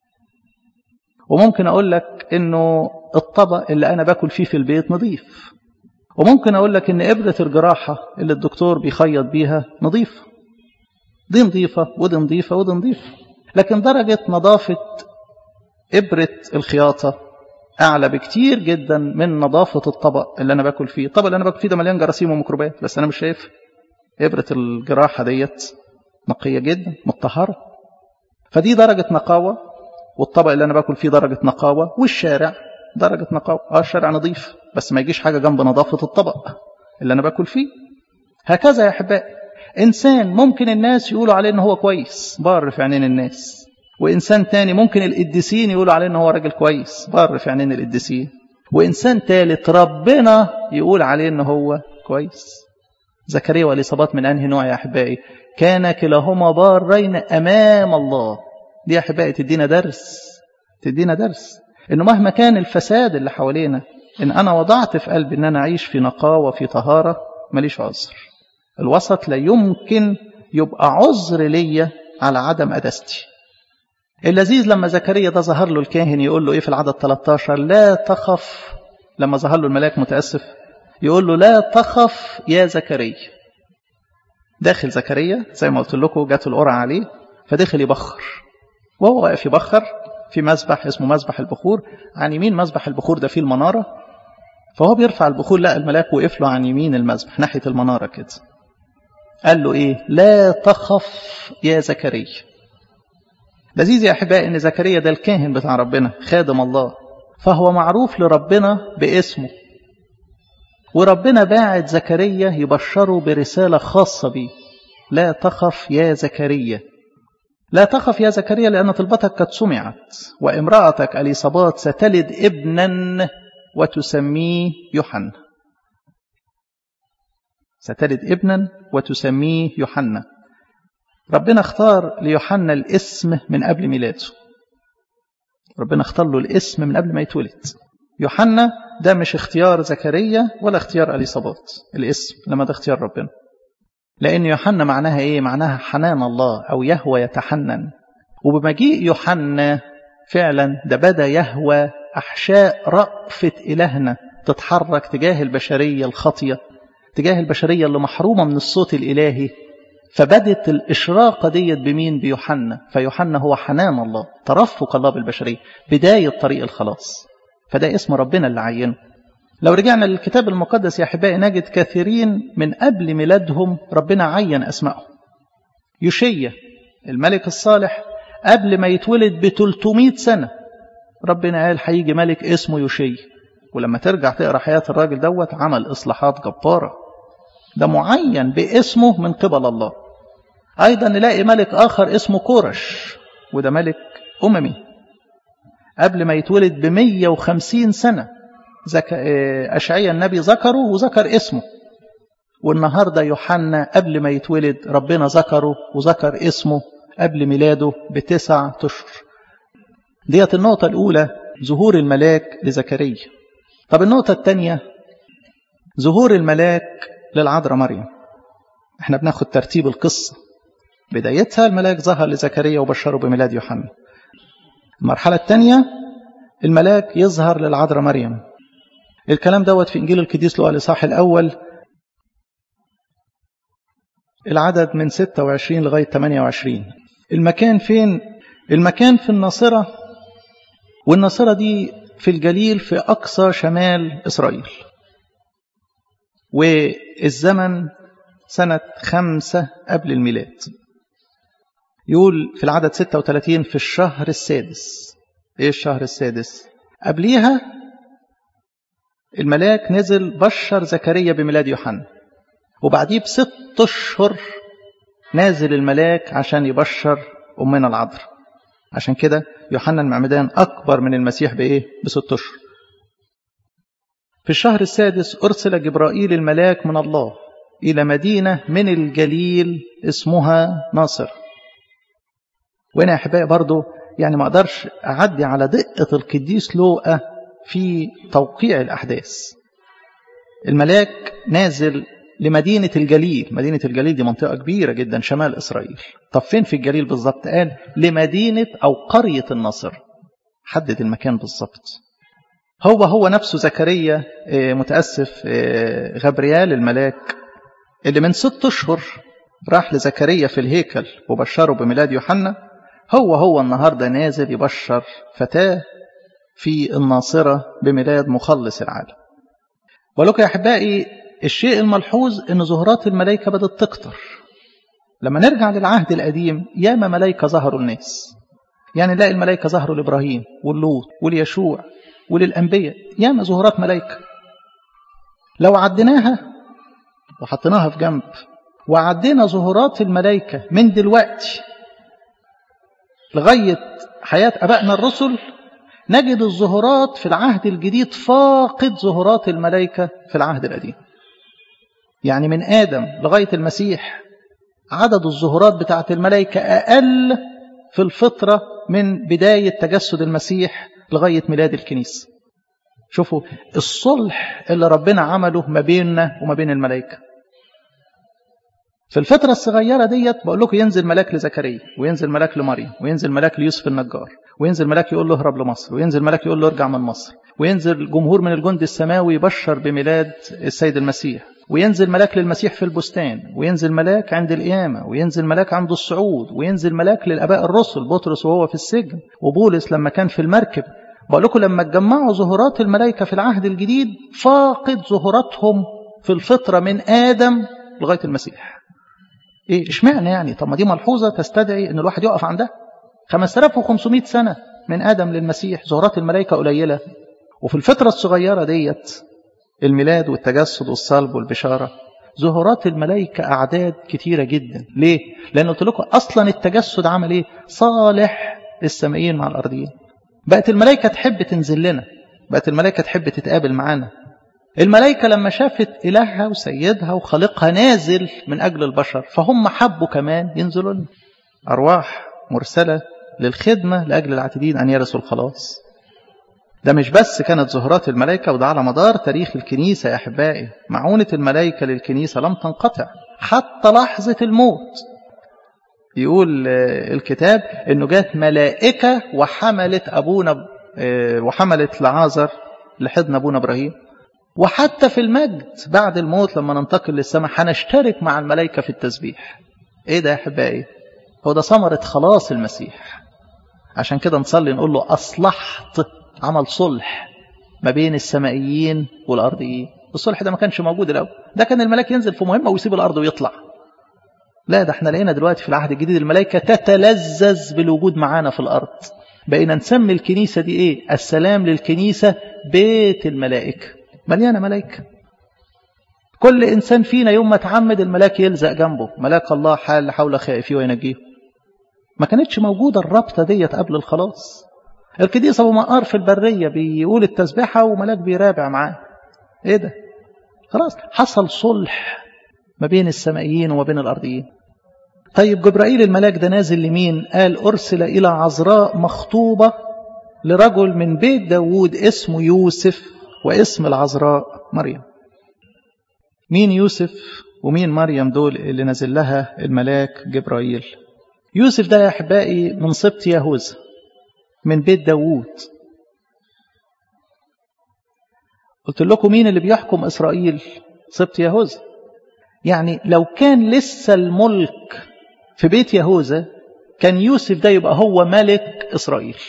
وممكن أقول لك إنه الطبق اللي أنا باكل فيه في البيت نظيف وممكن أقول لك إن إبرة الجراحة اللي الدكتور بيخيط بيها نظيفة دي نظيفة ودي نظيفة ودي نظيفة لكن درجة نظافة إبرة الخياطة أعلى بكتير جدا من نظافة الطبق اللي أنا باكل فيه الطبق اللي أنا باكل فيه ده مليان جراثيم وميكروبات بس أنا مش شايف إبرة الجراحة ديت نقية جدا مطهرة فدي درجة نقاوة والطبق اللي أنا باكل فيه درجة نقاوة والشارع درجة نقاوة اه الشارع نظيف بس ما يجيش حاجة جنب نظافة الطبق اللي أنا باكل فيه هكذا يا أحبائي إنسان ممكن الناس يقولوا عليه إن هو كويس بار في عينين الناس وإنسان تاني ممكن القديسين يقولوا عليه إن هو راجل كويس بار في عينين القديسين وإنسان تالت ربنا يقول عليه إن هو كويس زكريا والإصابات من أنهي نوع يا أحبائي كان كلاهما بارين أمام الله دي يا أحبائي تدينا درس تدينا درس إنه مهما كان الفساد اللي حوالينا إن أنا وضعت في قلبي إن أنا أعيش في نقاوة في طهارة ماليش عذر الوسط لا يمكن يبقى عذر ليا على عدم أدستي اللذيذ لما زكريا ده ظهر له الكاهن يقول له إيه في العدد 13 لا تخف لما ظهر له الملاك متأسف يقول له لا تخف يا زكريا داخل زكريا زي ما قلت لكم جات القرعة عليه فدخل يبخر وهو واقف يبخر في مسبح اسمه مسبح البخور عن يمين مسبح البخور ده فيه المنارة فهو بيرفع البخور لقى الملاك وقف له عن يمين المسبح ناحية المنارة كده قال له ايه لا تخف يا زكريا لذيذ يا احبائي ان زكريا ده الكاهن بتاع ربنا خادم الله فهو معروف لربنا باسمه وربنا باعت زكريا يبشره برسالة خاصة بيه لا تخف يا زكريا لا تخف يا زكريا لأن طلبتك قد سمعت وامرأتك أليصابات ستلد ابنا وتسميه يوحنا ستلد ابنا وتسميه يوحنا ربنا اختار ليوحنا الاسم من قبل ميلاده ربنا اختار له الاسم من قبل ما يتولد يوحنا ده مش اختيار زكريا ولا اختيار اليصابات الاسم لما ده اختيار ربنا لان يوحنا معناها ايه معناها حنان الله او يهوى يتحنن وبمجيء يوحنا فعلا ده بدا يهوى احشاء رأفة الهنا تتحرك تجاه البشريه الخاطيه تجاه البشريه اللي محرومه من الصوت الالهي فبدت الإشراقة ديت بمين بيوحنا فيوحنا هو حنان الله ترفق الله بالبشرية بداية طريق الخلاص فده اسم ربنا اللي عينه لو رجعنا للكتاب المقدس يا أحبائي نجد كثيرين من قبل ميلادهم ربنا عين أسمائهم يوشيا الملك الصالح قبل ما يتولد ب 300 سنة ربنا قال هيجي ملك اسمه يوشيا ولما ترجع تقرا حياة الراجل دوت عمل إصلاحات جبارة ده معين باسمه من قبل الله أيضا نلاقي ملك آخر اسمه كورش وده ملك أممي قبل ما يتولد بمية وخمسين سنة زك... أشعيا النبي ذكره وذكر اسمه والنهاردة يوحنا قبل ما يتولد ربنا ذكره وذكر اسمه قبل ميلاده بتسع أشهر ديت النقطة الأولى ظهور الملاك لزكريا طب النقطة الثانية ظهور الملاك للعذراء مريم احنا بناخد ترتيب القصة بدايتها الملاك ظهر لزكريا وبشره بميلاد يوحنا المرحلة الثانية الملاك يظهر للعذراء مريم الكلام دوت في إنجيل القديس لوقا الإصحاح الأول العدد من 26 لغاية 28 المكان فين؟ المكان في الناصرة والناصرة دي في الجليل في أقصى شمال إسرائيل والزمن سنة خمسة قبل الميلاد يقول في العدد 36 في الشهر السادس ايه الشهر السادس قبليها الملاك نزل بشر زكريا بميلاد يوحنا وبعديه بست اشهر نازل الملاك عشان يبشر امنا العذراء عشان كده يوحنا المعمدان اكبر من المسيح بايه بست اشهر في الشهر السادس أرسل جبرائيل الملاك من الله إلى مدينة من الجليل اسمها ناصر وهنا يا أحبائي برضو يعني ما أقدرش أعدي على دقة القديس لوقا في توقيع الأحداث الملاك نازل لمدينة الجليل مدينة الجليل دي منطقة كبيرة جدا شمال إسرائيل طب فين في الجليل بالظبط قال لمدينة أو قرية النصر حدد المكان بالظبط هو هو نفسه زكريا متأسف غبريال الملاك اللي من ست أشهر راح لزكريا في الهيكل وبشره بميلاد يوحنا هو هو النهاردة نازل يبشر فتاة في الناصرة بميلاد مخلص العالم ولك يا أحبائي الشيء الملحوظ أن ظهورات الملائكة بدأت تكتر لما نرجع للعهد القديم ياما ملائكة ظهروا الناس يعني نلاقي الملائكة ظهروا لإبراهيم واللوط واليشوع وللأنبياء ياما ظهورات ملائكة لو عديناها وحطيناها في جنب وعدينا ظهورات الملائكة من دلوقتي لغاية حياة أبائنا الرسل نجد الظهورات في العهد الجديد فاقد ظهورات الملائكة في العهد القديم يعني من آدم لغاية المسيح عدد الظهورات بتاعة الملائكة أقل في الفطرة من بداية تجسد المسيح لغاية ميلاد الكنيسة شوفوا الصلح اللي ربنا عمله ما بيننا وما بين الملائكة في الفترة الصغيرة ديت بقول لكم ينزل ملاك لزكريا وينزل ملاك لمريم وينزل ملاك ليوسف النجار وينزل ملاك يقول له اهرب لمصر وينزل ملاك يقول له ارجع من مصر وينزل جمهور من الجند السماوي يبشر بميلاد السيد المسيح وينزل ملاك للمسيح في البستان وينزل ملاك عند القيامة وينزل ملاك عند الصعود وينزل ملاك للآباء الرسل بطرس وهو في السجن وبولس لما كان في المركب بقول لكم لما تجمعوا ظهورات الملائكة في العهد الجديد فاقد ظهوراتهم في الفطرة من آدم لغاية المسيح ايه اشمعنى يعني طب ما دي ملحوظة تستدعي ان الواحد يقف عندها 5500 سنة من آدم للمسيح ظهورات الملائكة قليلة وفي الفترة الصغيرة ديت الميلاد والتجسد والصلب والبشارة ظهورات الملائكة أعداد كتيرة جدا ليه؟ لأن قلت لكم أصلا التجسد عمل إيه؟ صالح للسمائيين مع الأرضيين بقت الملائكة تحب تنزل لنا بقت الملائكة تحب تتقابل معانا الملائكة لما شافت إلهها وسيدها وخالقها نازل من أجل البشر فهم حبوا كمان ينزلوا لنا أرواح مرسلة للخدمة لأجل العاتدين أن يرثوا الخلاص ده مش بس كانت زهرات الملائكة وده على مدار تاريخ الكنيسة يا أحبائي معونة الملائكة للكنيسة لم تنقطع حتى لحظة الموت يقول الكتاب انه جات ملائكة وحملت ابونا وحملت لعازر لحضن ابونا ابراهيم وحتى في المجد بعد الموت لما ننتقل للسماء هنشترك مع الملائكة في التسبيح ايه ده يا احبائي هو ده ثمرة خلاص المسيح عشان كده نصلي نقول له اصلحت عمل صلح ما بين السمائيين والارضيين الصلح ده ما كانش موجود الاول ده كان الملاك ينزل في مهمه ويسيب الارض ويطلع لا ده احنا لقينا دلوقتي في العهد الجديد الملائكه تتلذذ بالوجود معانا في الارض بقينا نسمي الكنيسه دي ايه السلام للكنيسه بيت الملائكه مليانه ملائكه كل انسان فينا يوم ما تعمد الملاك يلزق جنبه ملاك الله حال حول خائفيه وينجيه ما كانتش موجوده الرابطه ديت قبل الخلاص القديس ابو مقار في البريه بيقول التسبيحه وملاك بيرابع معاه ايه ده خلاص حصل صلح ما بين السمائيين وما بين الارضيين طيب جبرائيل الملاك ده نازل لمين قال ارسل الى عذراء مخطوبه لرجل من بيت داوود اسمه يوسف واسم العذراء مريم مين يوسف ومين مريم دول اللي نزل لها الملاك جبرائيل يوسف ده يا احبائي من سبط يهوذا من بيت داوود قلت لكم مين اللي بيحكم إسرائيل سبط يهوذا يعني لو كان لسه الملك في بيت يهوذا كان يوسف ده يبقى هو ملك إسرائيل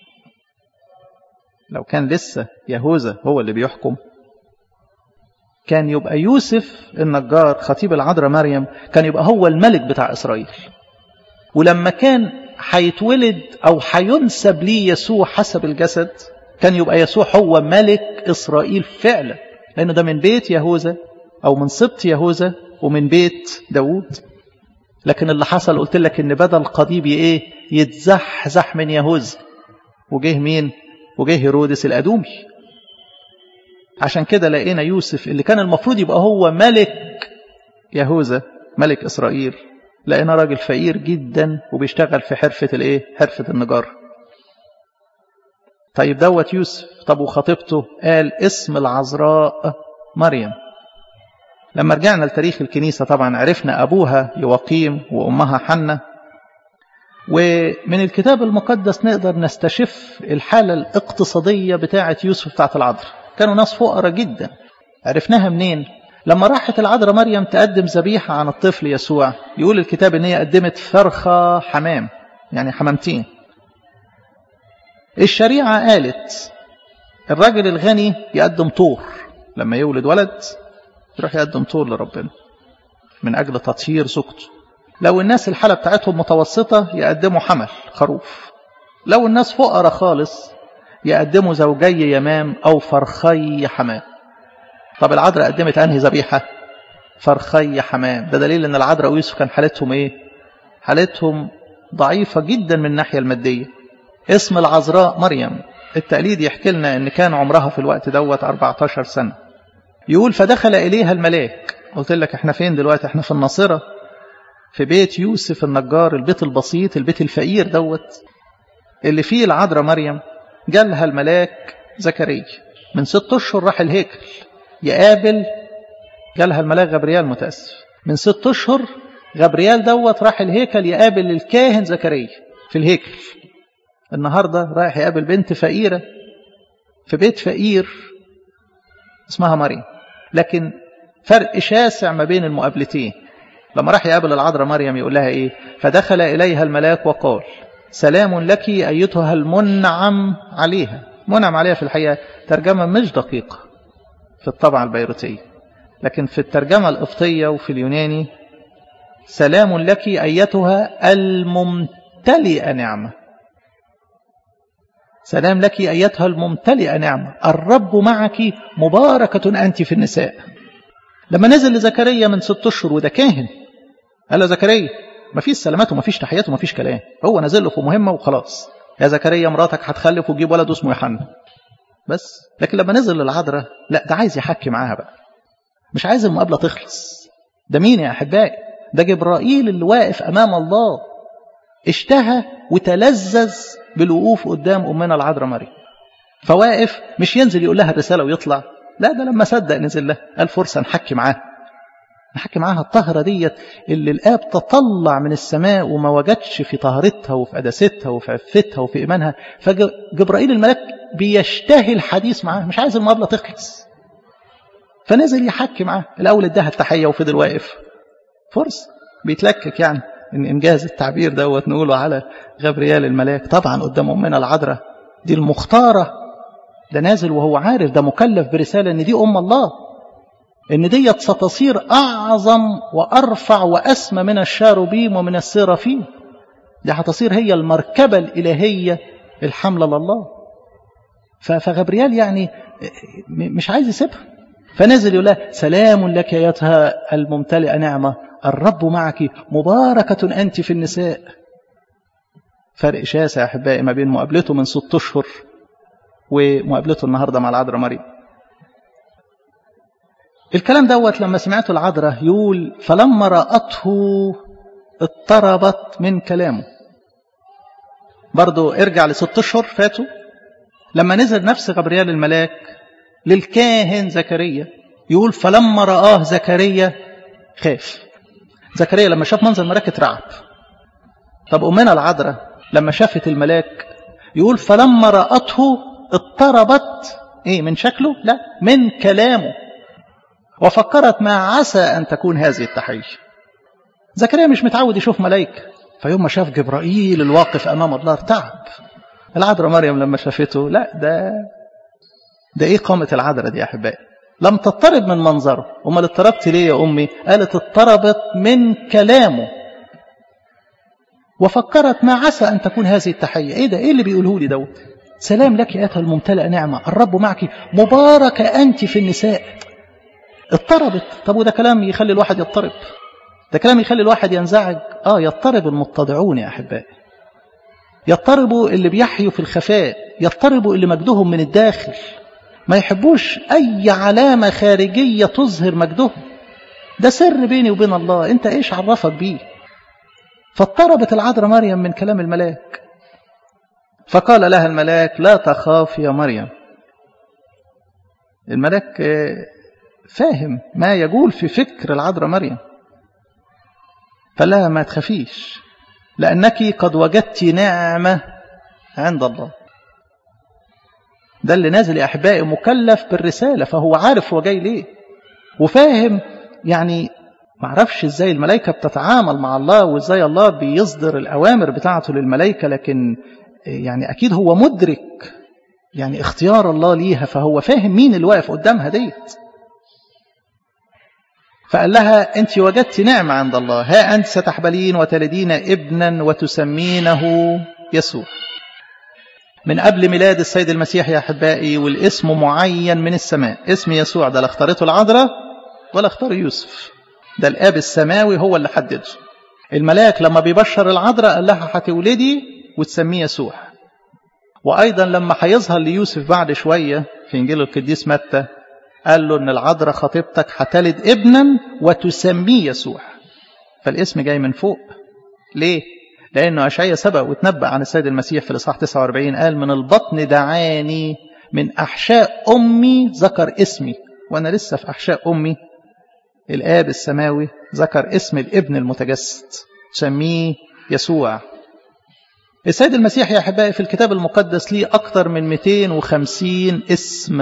لو كان لسه يهوذا هو اللي بيحكم كان يبقى يوسف النجار خطيب العذراء مريم كان يبقى هو الملك بتاع إسرائيل ولما كان هيتولد أو هينسب ليه يسوع حسب الجسد كان يبقى يسوع هو ملك إسرائيل فعلا لأنه ده من بيت يهوذا أو من سبط يهوذا ومن بيت داوود لكن اللي حصل قلت لك إن بدل قضيب إيه يتزحزح من يهوذا وجه مين وجه هيرودس الأدومي عشان كده لقينا يوسف اللي كان المفروض يبقى هو ملك يهوذا ملك إسرائيل لقينا راجل فقير جدا وبيشتغل في حرفة الايه حرفة النجار طيب دوت يوسف طب وخطيبته قال اسم العذراء مريم لما رجعنا لتاريخ الكنيسة طبعا عرفنا أبوها يوقيم وأمها حنة ومن الكتاب المقدس نقدر نستشف الحالة الاقتصادية بتاعة يوسف بتاعة العذراء كانوا ناس فقراء جدا عرفناها منين لما راحت العذراء مريم تقدم ذبيحة عن الطفل يسوع يقول الكتاب ان هي قدمت فرخة حمام يعني حمامتين الشريعة قالت الراجل الغني يقدم طور لما يولد ولد يروح يقدم طور لربنا من أجل تطهير زوجته لو الناس الحالة بتاعتهم متوسطة يقدموا حمل خروف لو الناس فقراء خالص يقدموا زوجي يمام أو فرخي حمام طب العذراء قدمت أنهي ذبيحة فرخي حمام ده دليل أن العذراء ويوسف كان حالتهم إيه حالتهم ضعيفة جدا من الناحية المادية اسم العذراء مريم التقليد يحكي لنا أن كان عمرها في الوقت دوت 14 سنة يقول فدخل إليها الملاك قلت لك احنا فين دلوقتي احنا في الناصرة في بيت يوسف النجار البيت البسيط البيت الفقير دوت اللي فيه العذراء مريم جالها الملاك زكريا من ست أشهر راح الهيكل يقابل جالها الملاك غبريال متأسف من ست أشهر غبريال دوت راح الهيكل يقابل الكاهن زكريا في الهيكل النهاردة رايح يقابل بنت فقيرة في بيت فقير اسمها مريم لكن فرق شاسع ما بين المقابلتين لما راح يقابل العذراء مريم يقول لها ايه فدخل اليها الملاك وقال سلام لك ايتها المنعم عليها منعم عليها في الحقيقه ترجمه مش دقيقه في الطبعه البيروتيه لكن في الترجمه القبطيه وفي اليوناني سلام لك ايتها الممتلئه نعمه سلام لك ايتها الممتلئه نعمه الرب معك مباركه انت في النساء لما نزل لزكريا من ست اشهر وده كاهن قال له زكريا ما فيش سلامات وما فيش تحيات وما فيش كلام هو نازل له في مهمه وخلاص يا زكريا مراتك هتخلف وتجيب ولد اسمه يوحنا بس لكن لما نزل للعذراء لا ده عايز يحكي معاها بقى مش عايز المقابلة تخلص ده مين يا أحبائي ده جبرائيل اللي واقف أمام الله اشتهى وتلذذ بالوقوف قدام أمنا العذراء مريم فواقف مش ينزل يقول لها الرسالة ويطلع لا ده لما صدق نزل لها قال فرصة نحكي معاها نحكي معاها الطهرة ديت اللي الآب تطلع من السماء وما وجدش في طهرتها وفي قداستها وفي عفتها وفي إيمانها فجبرائيل الملاك بيشتهي الحديث معاها مش عايز المقابلة تخلص فنزل يحكي معاه الأول اداها التحية وفضل واقف فرصة بيتلكك يعني إن إنجاز التعبير دوت نقوله على غبريال الملاك طبعا قدام أمنا العذراء دي المختارة ده نازل وهو عارف ده مكلف برسالة إن دي أم الله إن ديت ستصير أعظم وأرفع وأسمى من الشاروبيم ومن السيرافيم دي هتصير هي المركبة الإلهية الحملة لله فغبريال يعني مش عايز يسيبها فنزل يقول لها سلام لك ايتها الممتلئه نعمه الرب معك مباركه انت في النساء فرق شاسع يا احبائي ما بين مقابلته من ست اشهر ومقابلته النهارده مع العذراء مريم الكلام دوت لما سمعته العذراء يقول فلما راته اضطربت من كلامه برضه ارجع لست اشهر فاتوا لما نزل نفس غبريال الملاك للكاهن زكريا يقول فلما رآه زكريا خاف زكريا لما شاف منظر الملاك اترعب طب أمنا العذراء لما شافت الملاك يقول فلما رأته اضطربت ايه من شكله لا من كلامه وفكرت ما عسى أن تكون هذه التحية زكريا مش متعود يشوف ملايكة فيوم ما شاف جبرائيل الواقف أمام الله ارتعب العذراء مريم لما شافته لا ده ده ايه قامة العذراء دي يا احبائي لم تضطرب من منظره امال اضطربت ليه يا امي قالت اضطربت من كلامه وفكرت ما عسى ان تكون هذه التحيه ايه ده ايه اللي بيقوله لي دوت سلام لك ايتها الممتلئه نعمه الرب معك مباركه انت في النساء اضطربت طب وده كلام يخلي الواحد يضطرب ده كلام يخلي الواحد ينزعج اه يضطرب المتضعون يا احبائي يضطربوا اللي بيحيوا في الخفاء يضطربوا اللي مجدهم من الداخل ما يحبوش أي علامة خارجية تظهر مجدهم ده سر بيني وبين الله أنت إيش عرفك بيه فاضطربت العذراء مريم من كلام الملاك فقال لها الملاك لا تخاف يا مريم الملاك فاهم ما يقول في فكر العذراء مريم فقال لها ما تخافيش لأنك قد وجدت نعمة عند الله ده اللي نازل يا أحبائي مكلف بالرسالة فهو عارف هو جاي ليه وفاهم يعني معرفش ازاي الملائكة بتتعامل مع الله وازاي الله بيصدر الأوامر بتاعته للملائكة لكن يعني أكيد هو مدرك يعني اختيار الله ليها فهو فاهم مين اللي واقف قدامها ديت فقال لها أنت وجدت نعمة عند الله ها أنت ستحبلين وتلدين ابنا وتسمينه يسوع من قبل ميلاد السيد المسيح يا أحبائي والاسم معين من السماء اسم يسوع ده لا اختارته العذراء ولا اختار يوسف ده الآب السماوي هو اللي حدده الملاك لما بيبشر العذراء قال لها هتولدي وتسميه يسوع وأيضا لما هيظهر ليوسف بعد شوية في إنجيل القديس متى قال له إن العذراء خطيبتك هتلد ابنا وتسميه يسوع فالاسم جاي من فوق ليه؟ لأنه أشعيا سبق وتنبأ عن السيد المسيح في الإصحاح 49 قال من البطن دعاني من أحشاء أمي ذكر اسمي وأنا لسه في أحشاء أمي الآب السماوي ذكر اسم الابن المتجسد سميه يسوع السيد المسيح يا أحبائي في الكتاب المقدس ليه أكثر من 250 اسم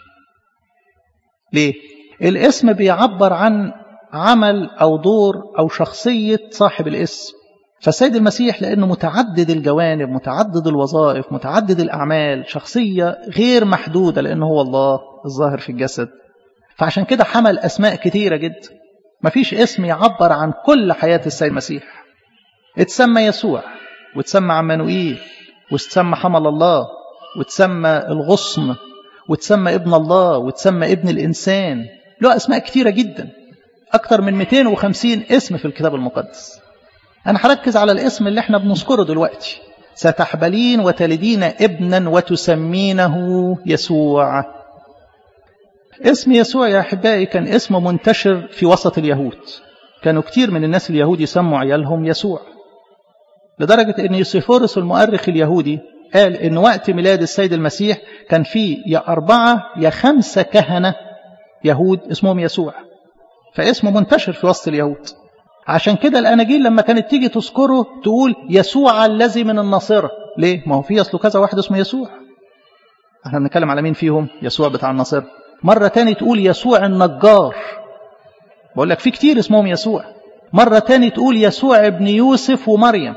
ليه؟ الاسم بيعبر عن عمل أو دور أو شخصية صاحب الاسم فالسيد المسيح لأنه متعدد الجوانب متعدد الوظائف متعدد الأعمال شخصية غير محدودة لأنه هو الله الظاهر في الجسد فعشان كده حمل أسماء كتيرة جدا مفيش اسم يعبر عن كل حياة السيد المسيح اتسمى يسوع وتسمى عمانوئيل وتسمى حمل الله وتسمى الغصن وتسمى ابن الله وتسمى ابن الإنسان له أسماء كتيرة جدا أكثر من 250 اسم في الكتاب المقدس أنا هركز على الاسم اللي احنا بنذكره دلوقتي ستحبلين وتلدين ابنا وتسمينه يسوع اسم يسوع يا أحبائي كان اسم منتشر في وسط اليهود كانوا كتير من الناس اليهود يسموا عيالهم يسوع لدرجة أن يوسيفورس المؤرخ اليهودي قال أن وقت ميلاد السيد المسيح كان في يا أربعة يا خمسة كهنة يهود اسمهم يسوع فاسمه منتشر في وسط اليهود عشان كده الأناجيل لما كانت تيجي تذكره تقول يسوع الذي من الناصرة ليه؟ ما هو في أصله كذا واحد اسمه يسوع احنا بنتكلم على مين فيهم؟ يسوع بتاع الناصرة مرة تاني تقول يسوع النجار بقول لك في كتير اسمهم يسوع مرة تاني تقول يسوع ابن يوسف ومريم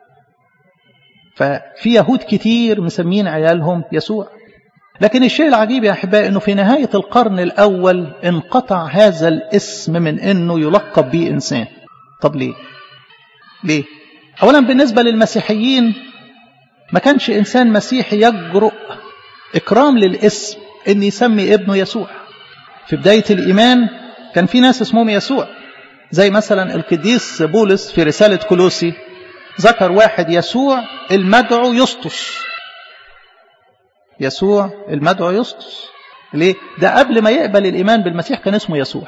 ففي يهود كتير مسمين عيالهم يسوع لكن الشيء العجيب يا أحبائي أنه في نهاية القرن الأول انقطع هذا الاسم من أنه يلقب به إنسان طب ليه؟ ليه؟ أولا بالنسبة للمسيحيين ما كانش إنسان مسيحي يجرؤ إكرام للاسم أن يسمي ابنه يسوع في بداية الإيمان كان في ناس اسمهم يسوع زي مثلا القديس بولس في رسالة كولوسي ذكر واحد يسوع المدعو يسطس يسوع المدعو يسطس ليه؟ ده قبل ما يقبل الإيمان بالمسيح كان اسمه يسوع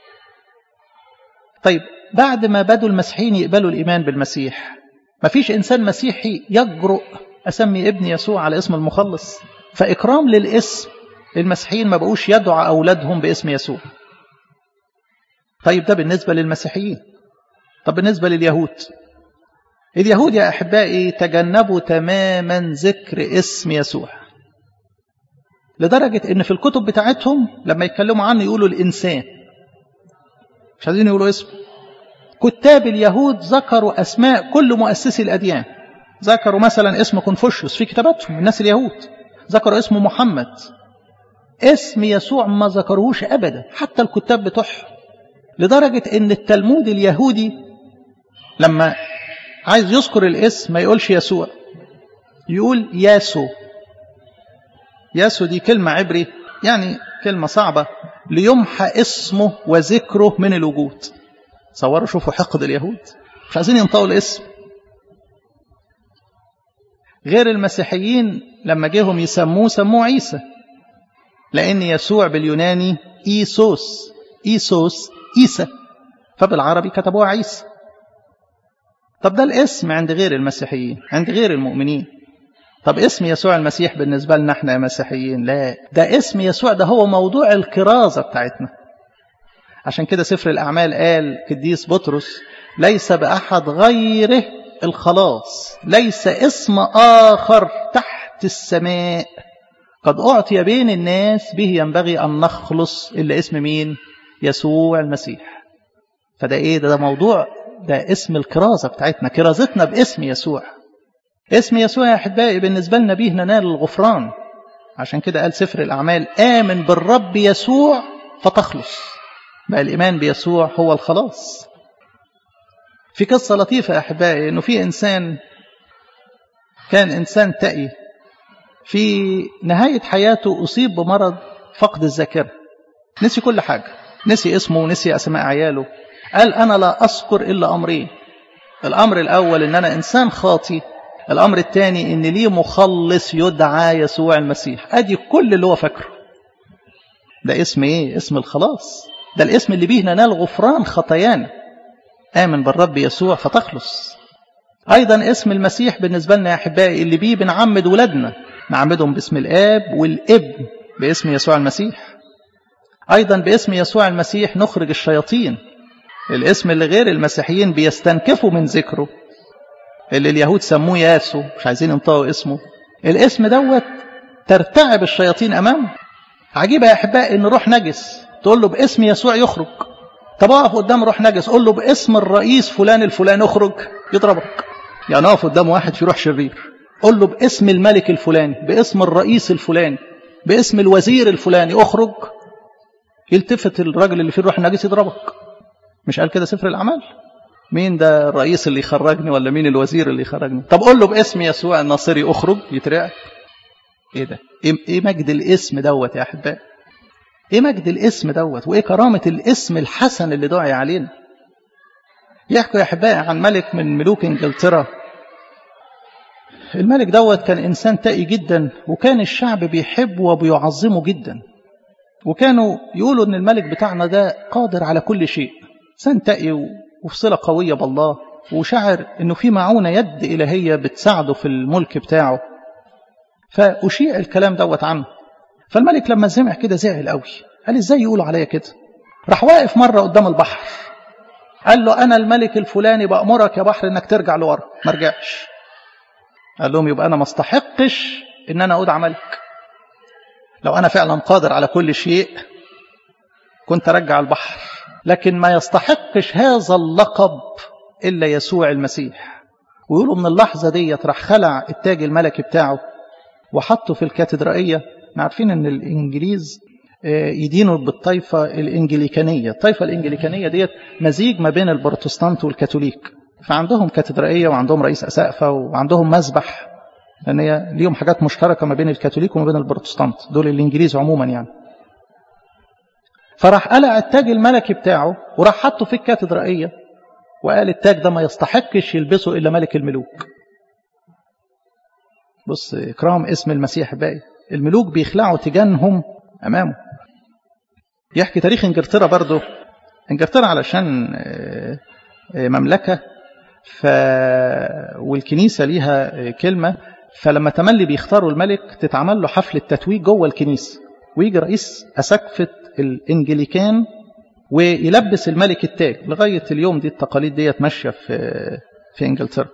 طيب بعد ما بدوا المسيحيين يقبلوا الإيمان بالمسيح ما فيش إنسان مسيحي يجرؤ أسمي ابني يسوع على اسم المخلص فإكرام للاسم المسيحيين ما بقوش يدعى أولادهم باسم يسوع طيب ده بالنسبة للمسيحيين طب بالنسبة لليهود اليهود يا أحبائي تجنبوا تماما ذكر اسم يسوع لدرجة ان في الكتب بتاعتهم لما يتكلموا عنه يقولوا الإنسان مش عايزين يقولوا اسمه كتاب اليهود ذكروا أسماء كل مؤسسي الأديان ذكروا مثلا اسم كونفوشيوس في كتاباتهم الناس اليهود ذكروا اسم محمد اسم يسوع ما ذكروهوش أبدا حتى الكتاب بتوعهم لدرجة ان التلمود اليهودي لما عايز يذكر الاسم ما يقولش يسوع يقول ياسو ياسو دي كلمة عبري يعني كلمة صعبة ليمحى اسمه وذكره من الوجود تصوروا شوفوا حقد اليهود مش عايزين ينطقوا الاسم غير المسيحيين لما جيهم يسموه سموه عيسى لأن يسوع باليوناني إيسوس إيسوس إيسى فبالعربي كتبوها عيسى طب ده الاسم عند غير المسيحيين عند غير المؤمنين طب اسم يسوع المسيح بالنسبة لنا احنا يا مسيحيين لا ده اسم يسوع ده هو موضوع الكرازة بتاعتنا عشان كده سفر الأعمال قال قديس بطرس ليس بأحد غيره الخلاص ليس اسم آخر تحت السماء قد أعطي بين الناس به ينبغي أن نخلص إلا اسم مين يسوع المسيح فده إيه ده, ده موضوع ده اسم الكرازة بتاعتنا كرازتنا باسم يسوع اسم يسوع يا أحبائي بالنسبة لنا به ننال الغفران عشان كده قال سفر الأعمال آمن بالرب يسوع فتخلص بقى الإيمان بيسوع هو الخلاص في قصة لطيفة يا أحبائي أنه في إنسان كان إنسان تقي في نهاية حياته أصيب بمرض فقد الذاكرة نسي كل حاجة نسي اسمه ونسي أسماء عياله قال أنا لا أذكر إلا أمرين الأمر الأول أن أنا إنسان خاطي الأمر الثاني أن لي مخلص يدعى يسوع المسيح أدي كل اللي هو فاكره ده اسم إيه؟ اسم الخلاص ده الاسم اللي بيه ننال غفران خطايانا آمن بالرب يسوع فتخلص أيضا اسم المسيح بالنسبة لنا يا أحبائي اللي بيه بنعمد ولادنا نعمدهم باسم الآب والابن باسم يسوع المسيح أيضا باسم يسوع المسيح نخرج الشياطين الاسم اللي غير المسيحيين بيستنكفوا من ذكره اللي اليهود سموه ياسو مش عايزين ينطقوا اسمه الاسم دوت ترتعب الشياطين أمامه عجيبة يا أحبائي إن روح نجس تقول له باسم يسوع يخرج طب اقف قدام روح نجس قول له باسم الرئيس فلان الفلاني اخرج يضربك يعني اقف قدام واحد في روح شرير قول له باسم الملك الفلاني باسم الرئيس الفلاني باسم الوزير الفلاني اخرج يلتفت الراجل اللي فيه الروح النجس يضربك مش قال كده سفر الاعمال مين ده الرئيس اللي يخرجني ولا مين الوزير اللي يخرجني طب قول له باسم يسوع الناصري اخرج يترعب ايه ده ايه مجد الاسم دوت يا احبائي ايه مجد الاسم دوت وايه كرامة الاسم الحسن اللي دعي علينا يحكوا يا احبائي عن ملك من ملوك انجلترا الملك دوت كان إنسان تقي جدا وكان الشعب بيحبه وبيعظمه جدا وكانوا يقولوا إن الملك بتاعنا ده قادر على كل شيء إنسان تقي وفي صلة قوية بالله وشعر إنه في معونة يد إلهية بتساعده في الملك بتاعه فأشيع الكلام دوت عنه فالملك لما سمع كده زعل قوي قال ازاي يقولوا عليا كده راح واقف مرة قدام البحر قال له أنا الملك الفلاني بأمرك يا بحر إنك ترجع لورا ما رجعش قال لهم يبقى أنا ما استحقش إن أنا أدعى ملك لو أنا فعلا قادر على كل شيء كنت أرجع البحر لكن ما يستحقش هذا اللقب إلا يسوع المسيح ويقولوا من اللحظة ديت راح خلع التاج الملكي بتاعه وحطه في الكاتدرائية عارفين ان الانجليز يدينوا بالطائفة الانجليكانية الطائفة الانجليكانية ديت مزيج ما بين البروتستانت والكاثوليك فعندهم كاتدرائية وعندهم رئيس أسقفة وعندهم مذبح لأن هي ليهم حاجات مشتركة ما بين الكاثوليك وما بين البروتستانت دول الإنجليز عموما يعني فراح قلع التاج الملكي بتاعه وراح حطه في الكاتدرائية وقال التاج ده ما يستحقش يلبسه إلا ملك الملوك بص إكرام اسم المسيح باقي الملوك بيخلعوا تيجانهم أمامه يحكي تاريخ انجلترا برضه انجلترا علشان مملكة ف... والكنيسة ليها كلمة فلما تملي بيختاروا الملك تتعمل له حفلة تتويج جوه الكنيسة ويجي رئيس أسقفة الإنجليكان ويلبس الملك التاج لغاية اليوم دي التقاليد ديت ماشية في في انجلترا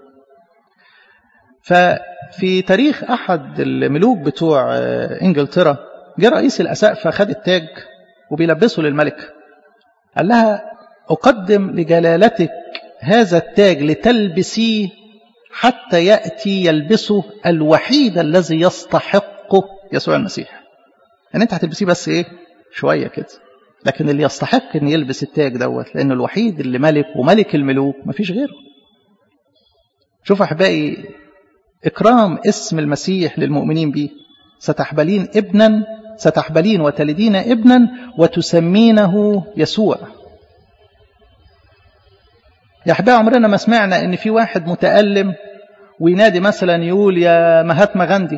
ففي تاريخ أحد الملوك بتوع إنجلترا جاء رئيس الأسقفة خد التاج وبيلبسه للملك قال لها أقدم لجلالتك هذا التاج لتلبسيه حتى يأتي يلبسه الوحيد الذي يستحقه يسوع المسيح يعني أنت هتلبسيه بس إيه شوية كده لكن اللي يستحق أن يلبس التاج دوت لأنه الوحيد اللي ملك وملك الملوك مفيش غيره شوف أحبائي إكرام اسم المسيح للمؤمنين به ستحبلين ابنا ستحبلين وتلدين ابنا وتسمينه يسوع يا أحبائي عمرنا ما سمعنا إن في واحد متألم وينادي مثلا يقول يا مهاتما غاندي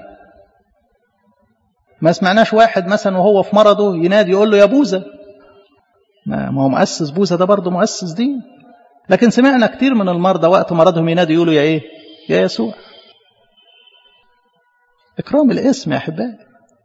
ما سمعناش واحد مثلا وهو في مرضه ينادي يقول له يا بوذا ما هو مؤسس بوذا ده برضه مؤسس دين لكن سمعنا كتير من المرضى وقت مرضهم ينادي يقولوا يا ايه يا يسوع إكرام الاسم يا أحبائي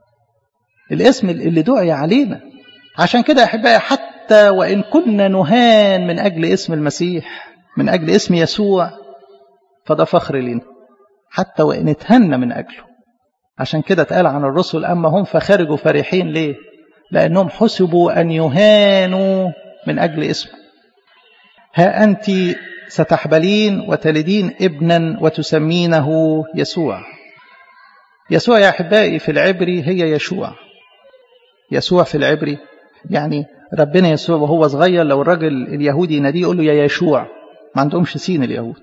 الاسم اللي دعي علينا عشان كده يا أحبائي حتى وإن كنا نهان من أجل اسم المسيح من أجل اسم يسوع فده فخر لنا حتى وإن اتهنا من أجله عشان كده اتقال عن الرسل أما هم فخرجوا فرحين ليه لأنهم حسبوا أن يهانوا من أجل اسمه ها أنت ستحبلين وتلدين ابنا وتسمينه يسوع يسوع يا أحبائي في العبري هي يشوع يسوع في العبري يعني ربنا يسوع وهو صغير لو الراجل اليهودي يناديه يقول له يا يشوع ما عندهمش سين اليهود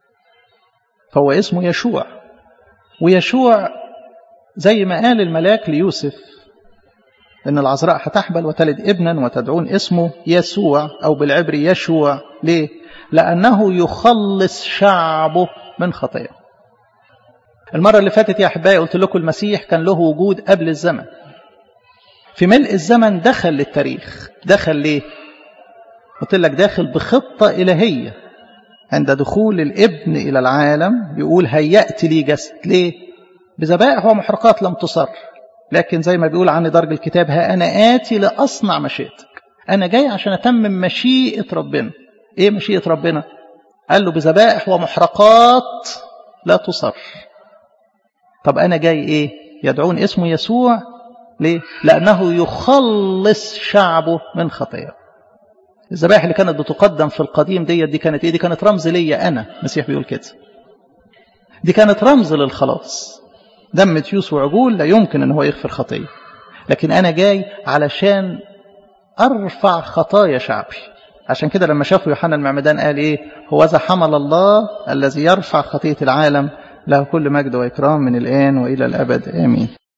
فهو اسمه يشوع ويشوع زي ما قال الملاك ليوسف ان العذراء هتحبل وتلد ابنا وتدعون اسمه يسوع او بالعبري يشوع ليه لانه يخلص شعبه من خطاياه المرة اللي فاتت يا أحبائي قلت لكم المسيح كان له وجود قبل الزمن في ملء الزمن دخل للتاريخ دخل ليه قلت لك داخل بخطة إلهية عند دخول الابن إلى العالم يقول هيأت لي جسد ليه بذبائح ومحرقات لم تصر لكن زي ما بيقول عن درج الكتاب ها أنا آتي لأصنع مشيئتك أنا جاي عشان أتمم مشيئة ربنا إيه مشيئة ربنا قال له بذبائح ومحرقات لا تصر طب أنا جاي إيه يدعون اسمه يسوع ليه لأنه يخلص شعبه من خطاياه الذبائح اللي كانت بتقدم في القديم دي دي كانت إيه دي كانت رمز ليا أنا المسيح بيقول كده دي كانت رمز للخلاص دم تيوس وعجول لا يمكن ان هو يغفر خطيه لكن انا جاي علشان ارفع خطايا شعبي عشان كده لما شافوا يوحنا المعمدان قال ايه هو ذا حمل الله الذي يرفع خطيه العالم له كل مجد واكرام من الان والى الابد امين